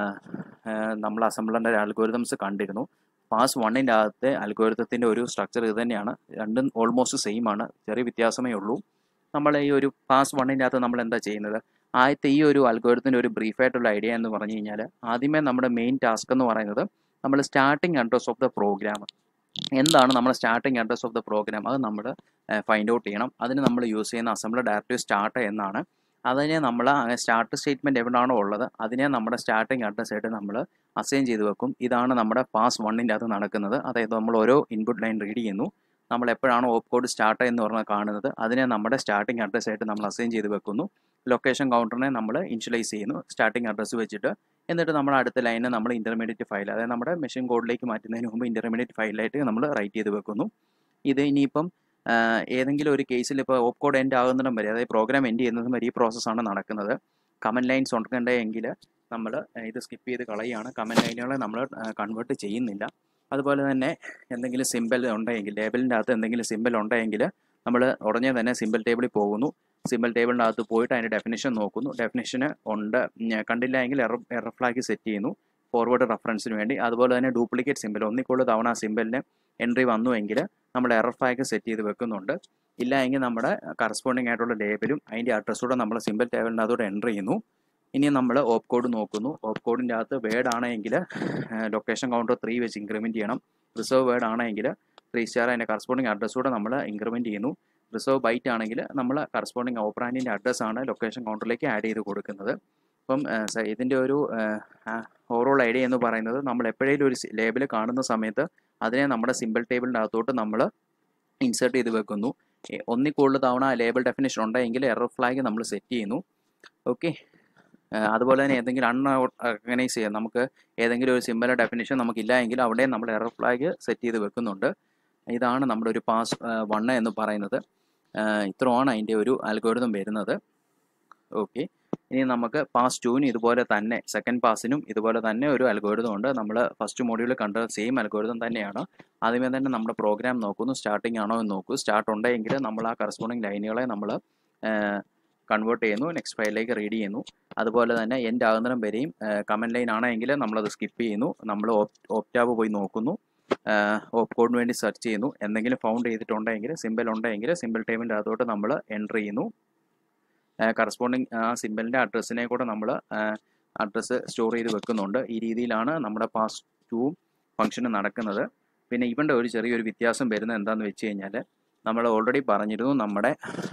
നമ്മൾ അസംബ്ലറിൻ്റെ അൽഗോരിതംസ് കണ്ടിരുന്നു പാസ് വണ്ണിൻ്റെ അകത്തെ അൽഗോരിതത്തിൻ്റെ ഒരു സ്ട്രക്ചർ ഇത് തന്നെയാണ് രണ്ടും ഓൾമോസ്റ്റ് സെയിം ആണ് ചെറിയ വ്യത്യാസമേ ഉള്ളൂ നമ്മൾ ഈ ഒരു പാസ് വണ്ണിൻ്റെ അകത്ത് നമ്മൾ എന്താ ചെയ്യുന്നത് ആദ്യത്തെ ഈ ഒരു അൽഗോരിതത്തിൻ്റെ ഒരു ബ്രീഫായിട്ടുള്ള ഐഡിയ എന്ന് പറഞ്ഞു കഴിഞ്ഞാൽ ആദ്യമേ നമ്മുടെ മെയിൻ ടാസ്ക് എന്ന് പറയുന്നത് നമ്മൾ starting address of the program എന്താണ് നമ്മുടെ starting address of the program അത് നമ്മൾ ഫൈൻഡ് ഔട്ട് ചെയ്യണം അതിന് നമ്മൾ യൂസ് ചെയ്യുന്ന അസംബ്ലർ ഡയറക്റ്റീവ് സ്റ്റാർട്ട് എന്നാണ് അതിനെ നമ്മൾ സ്റ്റാർട്ട് സ്റ്റേറ്റ്മെൻറ്റ് എവിടെയാണോ ഉള്ളത് അതിനെ നമ്മുടെ സ്റ്റാർട്ടിങ് അഡ്രസ് ആയിട്ട് നമ്മൾ അസൈൻ ചെയ്ത് വെക്കും ഇതാണ് നമ്മുടെ പാസ് വണ്ണിൻ്റെ അകത്ത് നടക്കുന്നത് അതായത് നമ്മൾ ഓരോ ഇൻപുട്ട് ലൈൻ റീഡ് ചെയ്യുന്നു നമ്മൾ എപ്പോഴാണോ ഓപ്പ് കോഡ് സ്റ്റാർട്ട് എന്ന് പറഞ്ഞാൽ കാണുന്നത് അതിനെ നമ്മുടെ സ്റ്റാർട്ടിങ് അഡ്രസ് ആയിട്ട് നമ്മൾ അസൈൻ ചെയ്ത് വെക്കുന്നു ലൊക്കേഷൻ കൗണ്ടറിനെ നമ്മൾ ഇനിഷ്യലൈസ് ചെയ്യുന്നു സ്റ്റാർട്ടിങ് അഡ്രസ്സ് വെച്ചിട്ട് എന്നിട്ട് നമ്മൾ അടുത്ത ലൈന് നമ്മൾ ഇൻ്റർമീഡിയറ്റ് ഫയൽ അതായത് നമ്മുടെ മെഷീൻ കോഡിലേക്ക് മാറ്റുന്നതിന് മുമ്പ് ഇൻ്റർമീഡിയറ്റ് ഫയലായിട്ട് നമ്മൾ റൈറ്റ് ചെയ്ത് വെക്കുന്നു ഇത് ഇനിയിപ്പം ഏതെങ്കിലും ഒരു കേസിൽ ഇപ്പോൾ ഓപ്പ് കോഡ് എൻഡ് ആകുന്നിടം വരെ അതായത് പ്രോഗ്രാം എൻഡ് ചെയ്യുന്നതും വരെ ഈ പ്രോസസ്സാണ് നടക്കുന്നത് കമൻറ്റ് ലൈൻസ് ഉണ്ടെങ്കിൽ നമ്മൾ ഇത് സ്കിപ്പ് ചെയ്ത് കളയുകയാണ് കമൻറ്റ് ലൈനുകളെ നമ്മൾ കൺവേർട്ട് ചെയ്യുന്നില്ല അതുപോലെ തന്നെ എന്തെങ്കിലും സിമ്പിൾ ഉണ്ടെങ്കിൽ ലേബലിൻ്റെ അകത്ത് എന്തെങ്കിലും സിമ്പിൾ ഉണ്ടെങ്കിൽ നമ്മൾ ഉടനെ തന്നെ സിമ്പിൾ ടേബിളിൽ പോകുന്നു സിമ്പിൾ ടേബിളിൻ്റെ അകത്ത് പോയിട്ട് അതിൻ്റെ ഡെഫിനേഷൻ നോക്കുന്നു ഡെഫിനേഷന് ഉണ്ട് കണ്ടില്ല എങ്കിൽ എറർ എറർ ഫ്ലാഗ് സെറ്റ് ചെയ്യുന്നു ഫോർവേഡ് റെഫറൻസിന് വേണ്ടി അതുപോലെ തന്നെ ഡ്യൂപ്ലിക്കേറ്റ് സിമ്പിൾ ഒന്നിക്കുള്ള തവണ ആ സിമ്പിളിന് എൻട്രി വന്നുവെങ്കിൽ നമ്മൾ എറർ ഫ്ലാഗ് സെറ്റ് ചെയ്ത് വെക്കുന്നുണ്ട് ഇല്ല എങ്കിൽ നമ്മുടെ കറസ്പോണ്ടിങ് ആയിട്ടുള്ള ലേബലും അതിൻ്റെ അഡ്രസ്സൂടെ നമ്മൾ സിമ്പിൾ ടേബിളിനകത്തോടെ എൻ്റർ ചെയ്യുന്നു ഇനി നമ്മൾ ഓപ്പ് കോഡ് നോക്കുന്നു ഓപ്പ് കോഡിൻ്റെ അകത്ത് വേർഡ് ആണെങ്കിൽ ലൊക്കേഷൻ കൗണ്ടർ ത്രീ വെച്ച് ഇൻക്രിമെൻറ്റ് ചെയ്യണം റിസർവ് വേർഡ് ആണെങ്കിൽ ത്രീ സ്റ്റാർ അതിൻ്റെ കറസ്പോണ്ടിങ് അഡ്രസ്സൂടെ നമ്മൾ ഇൻക്രിമെൻറ്റ് ചെയ്യുന്നു റിസർവ് ബൈറ്റ് ആണെങ്കിൽ നമ്മൾ കറസ്പോണ്ടിങ് ഓപ്പറാൻഡിൻ്റെ അഡ്രസ്സാണ് ലൊക്കേഷൻ കൗണ്ടറിലേക്ക് ആഡ് ചെയ്ത് കൊടുക്കുന്നത് അപ്പം ഇതിൻ്റെ ഒരു ഓവറോൾ ഐഡിയ എന്ന് പറയുന്നത് നമ്മൾ എപ്പോഴേലും ഒരു ലേബിൾ കാണുന്ന സമയത്ത് അതിനെ നമ്മുടെ സിമ്പിൾ ടേബിളിൻ്റെ അകത്തോട്ട് നമ്മൾ ഇൻസേർട്ട് ചെയ്ത് വെക്കുന്നു എ- ഒന്നിൽ കൂടുതൽ തവണ ലേബൽ ഡെഫിനേഷൻ ഉണ്ടെങ്കിൽ എറർ ഫ്ലാഗ് നമ്മൾ സെറ്റ് ചെയ്യുന്നു ഓക്കെ അതുപോലെ തന്നെ ഏതെങ്കിലും അൺ ഓർഗനൈസ് ചെയ്യാം നമുക്ക് ഏതെങ്കിലും ഒരു സിമ്പിൾ ഡെഫിനേഷൻ നമുക്കില്ല എങ്കിൽ അവിടെ നമ്മൾ എറർ ഫ്ലാഗ് സെറ്റ് ചെയ്ത് വെക്കുന്നുണ്ട് ഇതാണ് നമ്മുടെ ഒരു പാസ് വണ്ണ് എന്ന് പറയുന്നത് ആഹ് ഇത്രയാണ് അതിൻ്റെ ഒരു അൽഗോരിതം വരുന്നത് ഓക്കെ ഇനി നമുക്ക് പാസ് ടുവിന് ഇതുപോലെ തന്നെ സെക്കൻഡ് പാസിനും ഇതുപോലെ തന്നെ ഒരു അൽഗോരിതം ഉണ്ട് നമ്മൾ ഫസ്റ്റ് മോഡ്യൂളിൽ കണ്ട സെയിം അൽഗോരിതം തന്നെയാണ് ആദ്യമേ തന്നെ നമ്മുടെ പ്രോഗ്രാം നോക്കുന്നു സ്റ്റാർട്ടിംഗ് ആണോ എന്ന് നോക്കൂ സ്റ്റാർട്ട് ഉണ്ടെങ്കിൽ നമ്മൾ ആ കറസ്പോണ്ടിങ് ലൈനുകളെ നമ്മൾ കൺവേർട്ട് ചെയ്യുന്നു നെക്സ്റ്റ് ഫയലിലേക്ക് റീഡ് ചെയ്യുന്നു അതുപോലെ തന്നെ എൻഡ് ആകുന്നിടം വരെയും കമൻറ്റ് ലൈൻ ആണെങ്കിൽ നമ്മളത് സ്കിപ്പ് ചെയ്യുന്നു നമ്മൾ ഓപ്റ്റാബ് പോയി നോക്കുന്നു ഓപ്പ് കോഡിന് വേണ്ടി സെർച്ച് ചെയ്യുന്നു എന്തെങ്കിലും ഫൗണ്ട് ചെയ്തിട്ടുണ്ടെങ്കിൽ സിമ്പിൾ ഉണ്ടെങ്കിൽ സിമ്പിൾ ടൈമിൻ്റെ അകത്തോട്ട് നമ്മൾ എൻ്റർ ചെയ്യുന്നു കറസ്പോണ്ടിങ് ആ സിമ്പിളിൻ്റെ അഡ്രസ്സിനെ കൂടെ നമ്മൾ അഡ്രസ്സ് സ്റ്റോർ ചെയ്ത് വെക്കുന്നുണ്ട് ഈ രീതിയിലാണ് നമ്മുടെ പാസ് ടു ഫംഗ്ഷൻ നടക്കുന്നത് പിന്നെ ഇവൻ്റെ ഒരു ചെറിയൊരു വ്യത്യാസം വരുന്നത് എന്താണെന്ന് വെച്ച് കഴിഞ്ഞാൽ നമ്മൾ ഓൾറെഡി പറഞ്ഞിരുന്നു നമ്മുടെ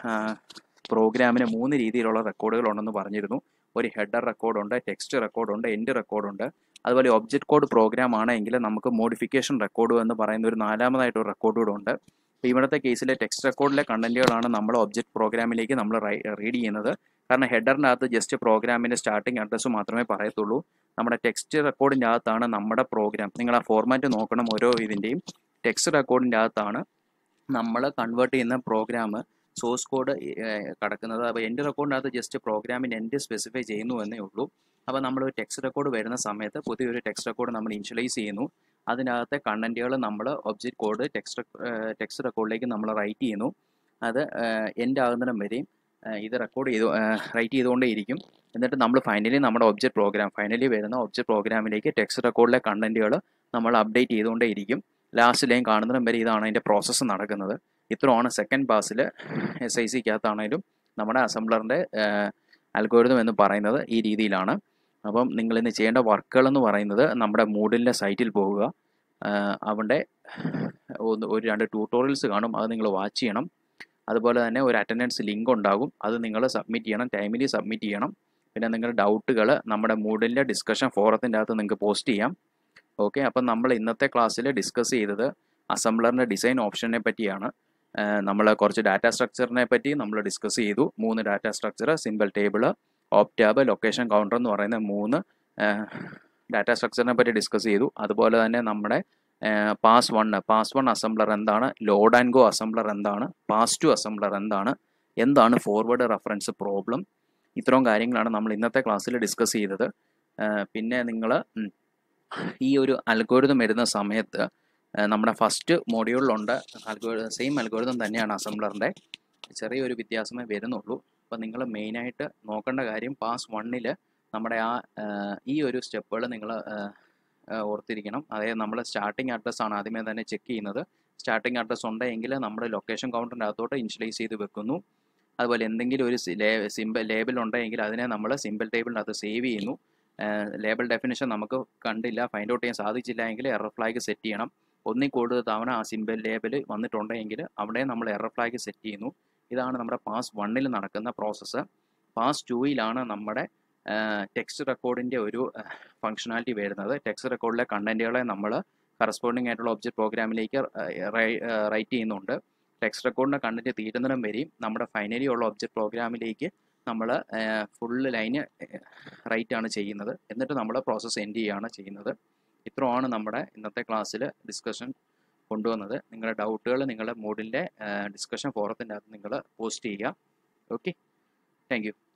പ്രോഗ്രാമിന് മൂന്ന് രീതിയിലുള്ള റെക്കോർഡുകൾ ഉണ്ടെന്ന് പറഞ്ഞിരുന്നു ഒരു ഹെഡർ റെക്കോർഡുണ്ട് ടെക്സ്റ്റ് റെക്കോർഡുണ്ട് എൻഡ് റെക്കോർഡുണ്ട് അതുപോലെ ഒബ്ജക്റ്റ് കോഡ് പ്രോഗ്രാം ആണെങ്കിൽ നമുക്ക് മോഡിഫിക്കേഷൻ റെക്കോർഡ് എന്ന് പറയുന്ന ഒരു നാലാമതായിട്ട് ഒരു റെക്കോർഡ് കൂടെ ഉണ്ട് അപ്പോൾ ഇവിടുത്തെ കേസിലെ ടെക്സ്റ്റ് റെക്കോർഡിലെ കണ്ടന്റുകളാണ് നമ്മൾ ഒബ്ജക്റ്റ് പ്രോഗ്രാമിലേക്ക് നമ്മൾ റീഡ് ചെയ്യുന്നത് കാരണം ഹെഡറിൻ്റെ അകത്ത് ജസ്റ്റ് പ്രോഗ്രാമിൻ്റെ സ്റ്റാർട്ടിംഗ് അഡ്രസ്സ് മാത്രമേ പറയത്തുള്ളൂ നമ്മുടെ ടെക്സ്റ്റ് റെക്കോർഡിൻ്റെ അകത്താണ് നമ്മുടെ പ്രോഗ്രാം നിങ്ങൾ ആ ഫോർമാറ്റ് നോക്കണം ഓരോ ഇതിൻ്റെയും ടെക്സ്റ്റ് റെക്കോർഡിൻ്റെ അകത്താണ് നമ്മൾ കൺവേർട്ട് ചെയ്യുന്ന പ്രോഗ്രാം സോഴ്സ് കോഡ് കിടക്കുന്നത് അപ്പോൾ എൻ്റെ റെക്കോർഡിനകത്ത് ജസ്റ്റ് പ്രോഗ്രാമിൻ്റെ എൻ്റെ സ്പെസിഫൈ ചെയ്യുന്നു എന്നേ ഉള്ളൂ അപ്പോൾ നമ്മൾ ഒരു ടെക്സ്റ്റ് റെക്കോർഡ് വരുന്ന സമയത്ത് പുതിയൊരു ടെക്സ്റ്റ് റെക്കോർഡ് നമ്മൾ ഇനിഷ്യലൈസ് ചെയ്യുന്നു അതിനകത്തെ കണ്ടന്റുകൾ നമ്മൾ ഒബ്ജക്റ്റ് കോഡ് ടെക്സ്റ്റ് ടെക്സ്റ്റ് റെക്കോർഡിലേക്ക് നമ്മൾ റൈറ്റ് ചെയ്യുന്നു അത് എൻ്റെ ആകുന്നിടം വരെയും ഇത് റെക്കോർഡ് ചെയ്തു റൈറ്റ് ചെയ്തുകൊണ്ടേയിരിക്കും എന്നിട്ട് നമ്മൾ ഫൈനലി നമ്മുടെ ഒബ്ജക്റ്റ് പ്രോഗ്രാം ഫൈനലി വരുന്ന ഒബ്ജക്റ്റ് പ്രോഗ്രാമിലേക്ക് ടെക്സ്റ്റ് റെക്കോർഡിലെ കണ്ടന്റുകൾ നമ്മൾ അപ്ഡേറ്റ് ചെയ്തുകൊണ്ടേയിരിക്കും ലാസ്റ്റ് ലൈൻ കാണുന്നിടം വരെ ഇതാണ് അതിൻ്റെ പ്രോസസ്സ് നടക്കുന്നത് ഇത്രയാണ് സെക്കൻഡ് പാസിൽ എസ് ഐ സിക്കകത്താണേലും നമ്മുടെ അസംബ്ലറിൻ്റെ അൽഗോരിതം എന്ന് പറയുന്നത് ഈ രീതിയിലാണ് അപ്പം നിങ്ങൾ ഇന്ന് ചെയ്യേണ്ട വർക്കുകൾ എന്ന് പറയുന്നത് നമ്മുടെ മൂഡിലെ സൈറ്റിൽ പോവുക അവിടെ ഒന്ന് ഒരു രണ്ട് ട്യൂട്ടോറിയൽസ് കാണും അത് നിങ്ങൾ വാച്ച് ചെയ്യണം അതുപോലെ തന്നെ ഒരു അറ്റൻഡൻസ് ലിങ്ക് ഉണ്ടാകും അത് നിങ്ങൾ സബ്മിറ്റ് ചെയ്യണം ടൈമിലി സബ്മിറ്റ് ചെയ്യണം പിന്നെ നിങ്ങളുടെ ഡൗട്ടുകൾ നമ്മുടെ മൂഡിലെ ഡിസ്കഷൻ ഫോറത്തിൻ്റെ അകത്ത് നിങ്ങൾക്ക് പോസ്റ്റ് ചെയ്യാം ഓക്കെ അപ്പം നമ്മൾ ഇന്നത്തെ ക്ലാസ്സിൽ ഡിസ്കസ് ചെയ്തത് അസംബ്ലറിൻ്റെ ഡിസൈൻ ഓപ്ഷനെ പറ്റിയാണ് നമ്മൾ കുറച്ച് ഡാറ്റ സ്ട്രക്ചറിനെ പറ്റി നമ്മൾ ഡിസ്കസ് ചെയ്തു മൂന്ന് data structure simple table optab location counter എന്ന് പറയുന്ന മൂന്ന് ഡാറ്റ സ്ട്രക്ചറിനെ പറ്റി ഡിസ്കസ് ചെയ്തു അതുപോലെ തന്നെ നമ്മുടെ pass one pass one assembler എന്താണ് ലോഡ് ആൻഡ് ഗോ അസംബ്ലർ എന്താണ് പാസ് ടു അസംബ്ലർ എന്താണ് എന്താണ് ഫോർവേഡ് റെഫറൻസ് പ്രോബ്ലം ഇത്രയും കാര്യങ്ങളാണ് നമ്മൾ ഇന്നത്തെ ക്ലാസ്സിൽ ഡിസ്കസ് ചെയ്തത് പിന്നെ നിങ്ങൾ ഈ ഒരു അൽഗോരിതം വരുന്ന സമയത്ത് നമ്മുടെ ഫസ്റ്റ് മോഡ്യൂളിലുണ്ട് അൽഗോരിതം സെയിം അൽഗോരിതം തന്നെയാണ് അസംബ്ലറിൻ്റെ ചെറിയൊരു വ്യത്യാസമേ വരുന്നുള്ളൂ അപ്പോൾ നിങ്ങൾ മെയിനായിട്ട് നോക്കേണ്ട കാര്യം പാസ് വണ്ണിൽ നമ്മുടെ ആ ഈ ഒരു സ്റ്റെപ്പുകൾ നിങ്ങൾ ഓർത്തിരിക്കണം അതായത് നമ്മൾ സ്റ്റാർട്ടിംഗ് അഡ്രസ്സ് ആണ് ആദ്യമേ തന്നെ ചെക്ക് ചെയ്യുന്നത് സ്റ്റാർട്ടിംഗ് അഡ്രസ്സ് ഉണ്ടെങ്കിൽ നമ്മൾ ലൊക്കേഷൻ കൗണ്ടറിൻ്റെ അകത്തോട്ട് ഇനിഷ്യലൈസ് ചെയ്ത് വെക്കുന്നു അതുപോലെ എന്തെങ്കിലും ഒരു സിമ്പിൾ ലേബൽ ഉണ്ടെങ്കിൽ അതിനെ നമ്മൾ സിമ്പിൾ ടേബിളിനകത്ത് സേവ് ചെയ്യുന്നു ലേബൽ ഡെഫിനേഷൻ നമുക്ക് കണ്ടില്ല ഫൈൻഡ് ഔട്ട് ചെയ്യാൻ സാധിച്ചില്ല എങ്കിൽ എറർ ഫ്ലാഗ് സെറ്റ് ചെയ്യണം ഒന്നിൽ കൂടുതൽ തവണ ആ സിമ്പിൾ ലേബൽ വന്നിട്ടുണ്ടെങ്കിൽ അവിടെ നമ്മൾ എറർ ഫ്ലാഗ് സെറ്റ് ചെയ്യുന്നു ഇതാണ് നമ്മുടെ പാസ് വണ്ണിൽ നടക്കുന്ന പ്രോസസ്സ് പാസ് ടൂയിലാണ് നമ്മുടെ ടെക്സ്റ്റ് റെക്കോർഡിൻ്റെ ഒരു ഫങ്ഷനാലിറ്റി വരുന്നത് ടെക്സ്റ്റ് റെക്കോർഡിലെ കണ്ടൻറ്റുകളെ നമ്മൾ കറസ്പോണ്ടിങ് ആയിട്ടുള്ള ഒബ്ജക്റ്റ് പ്രോഗ്രാമിലേക്ക് റൈറ്റ് ചെയ്യുന്നുണ്ട് ടെക്സ്റ്റ് റെക്കോർഡിൻ്റെ കണ്ടൻറ്റ് തീരുന്നിടം വരെയും നമ്മുടെ ഫൈനലി ഉള്ള ഒബ്ജക്റ്റ് പ്രോഗ്രാമിലേക്ക് നമ്മൾ ഫുള്ള് ലൈന് റൈറ്റ് ആണ് ചെയ്യുന്നത് എന്നിട്ട് നമ്മൾ പ്രോസസ്സ് എൻഡ് ചെയ്യുകയാണ് ചെയ്യുന്നത് ഇത്രയാണ് നമ്മുടെ ഇന്നത്തെ ക്ലാസ്സിൽ ഡിസ്കഷൻ കൊണ്ടുവന്നത് നിങ്ങളുടെ ഡൗട്ടുകൾ നിങ്ങളുടെ മോഡിൻ്റെ ഡിസ്കഷൻ ഫോറത്തിൻ്റെ അകത്ത് നിങ്ങൾ പോസ്റ്റ് ചെയ്യുക ഓക്കെ താങ്ക്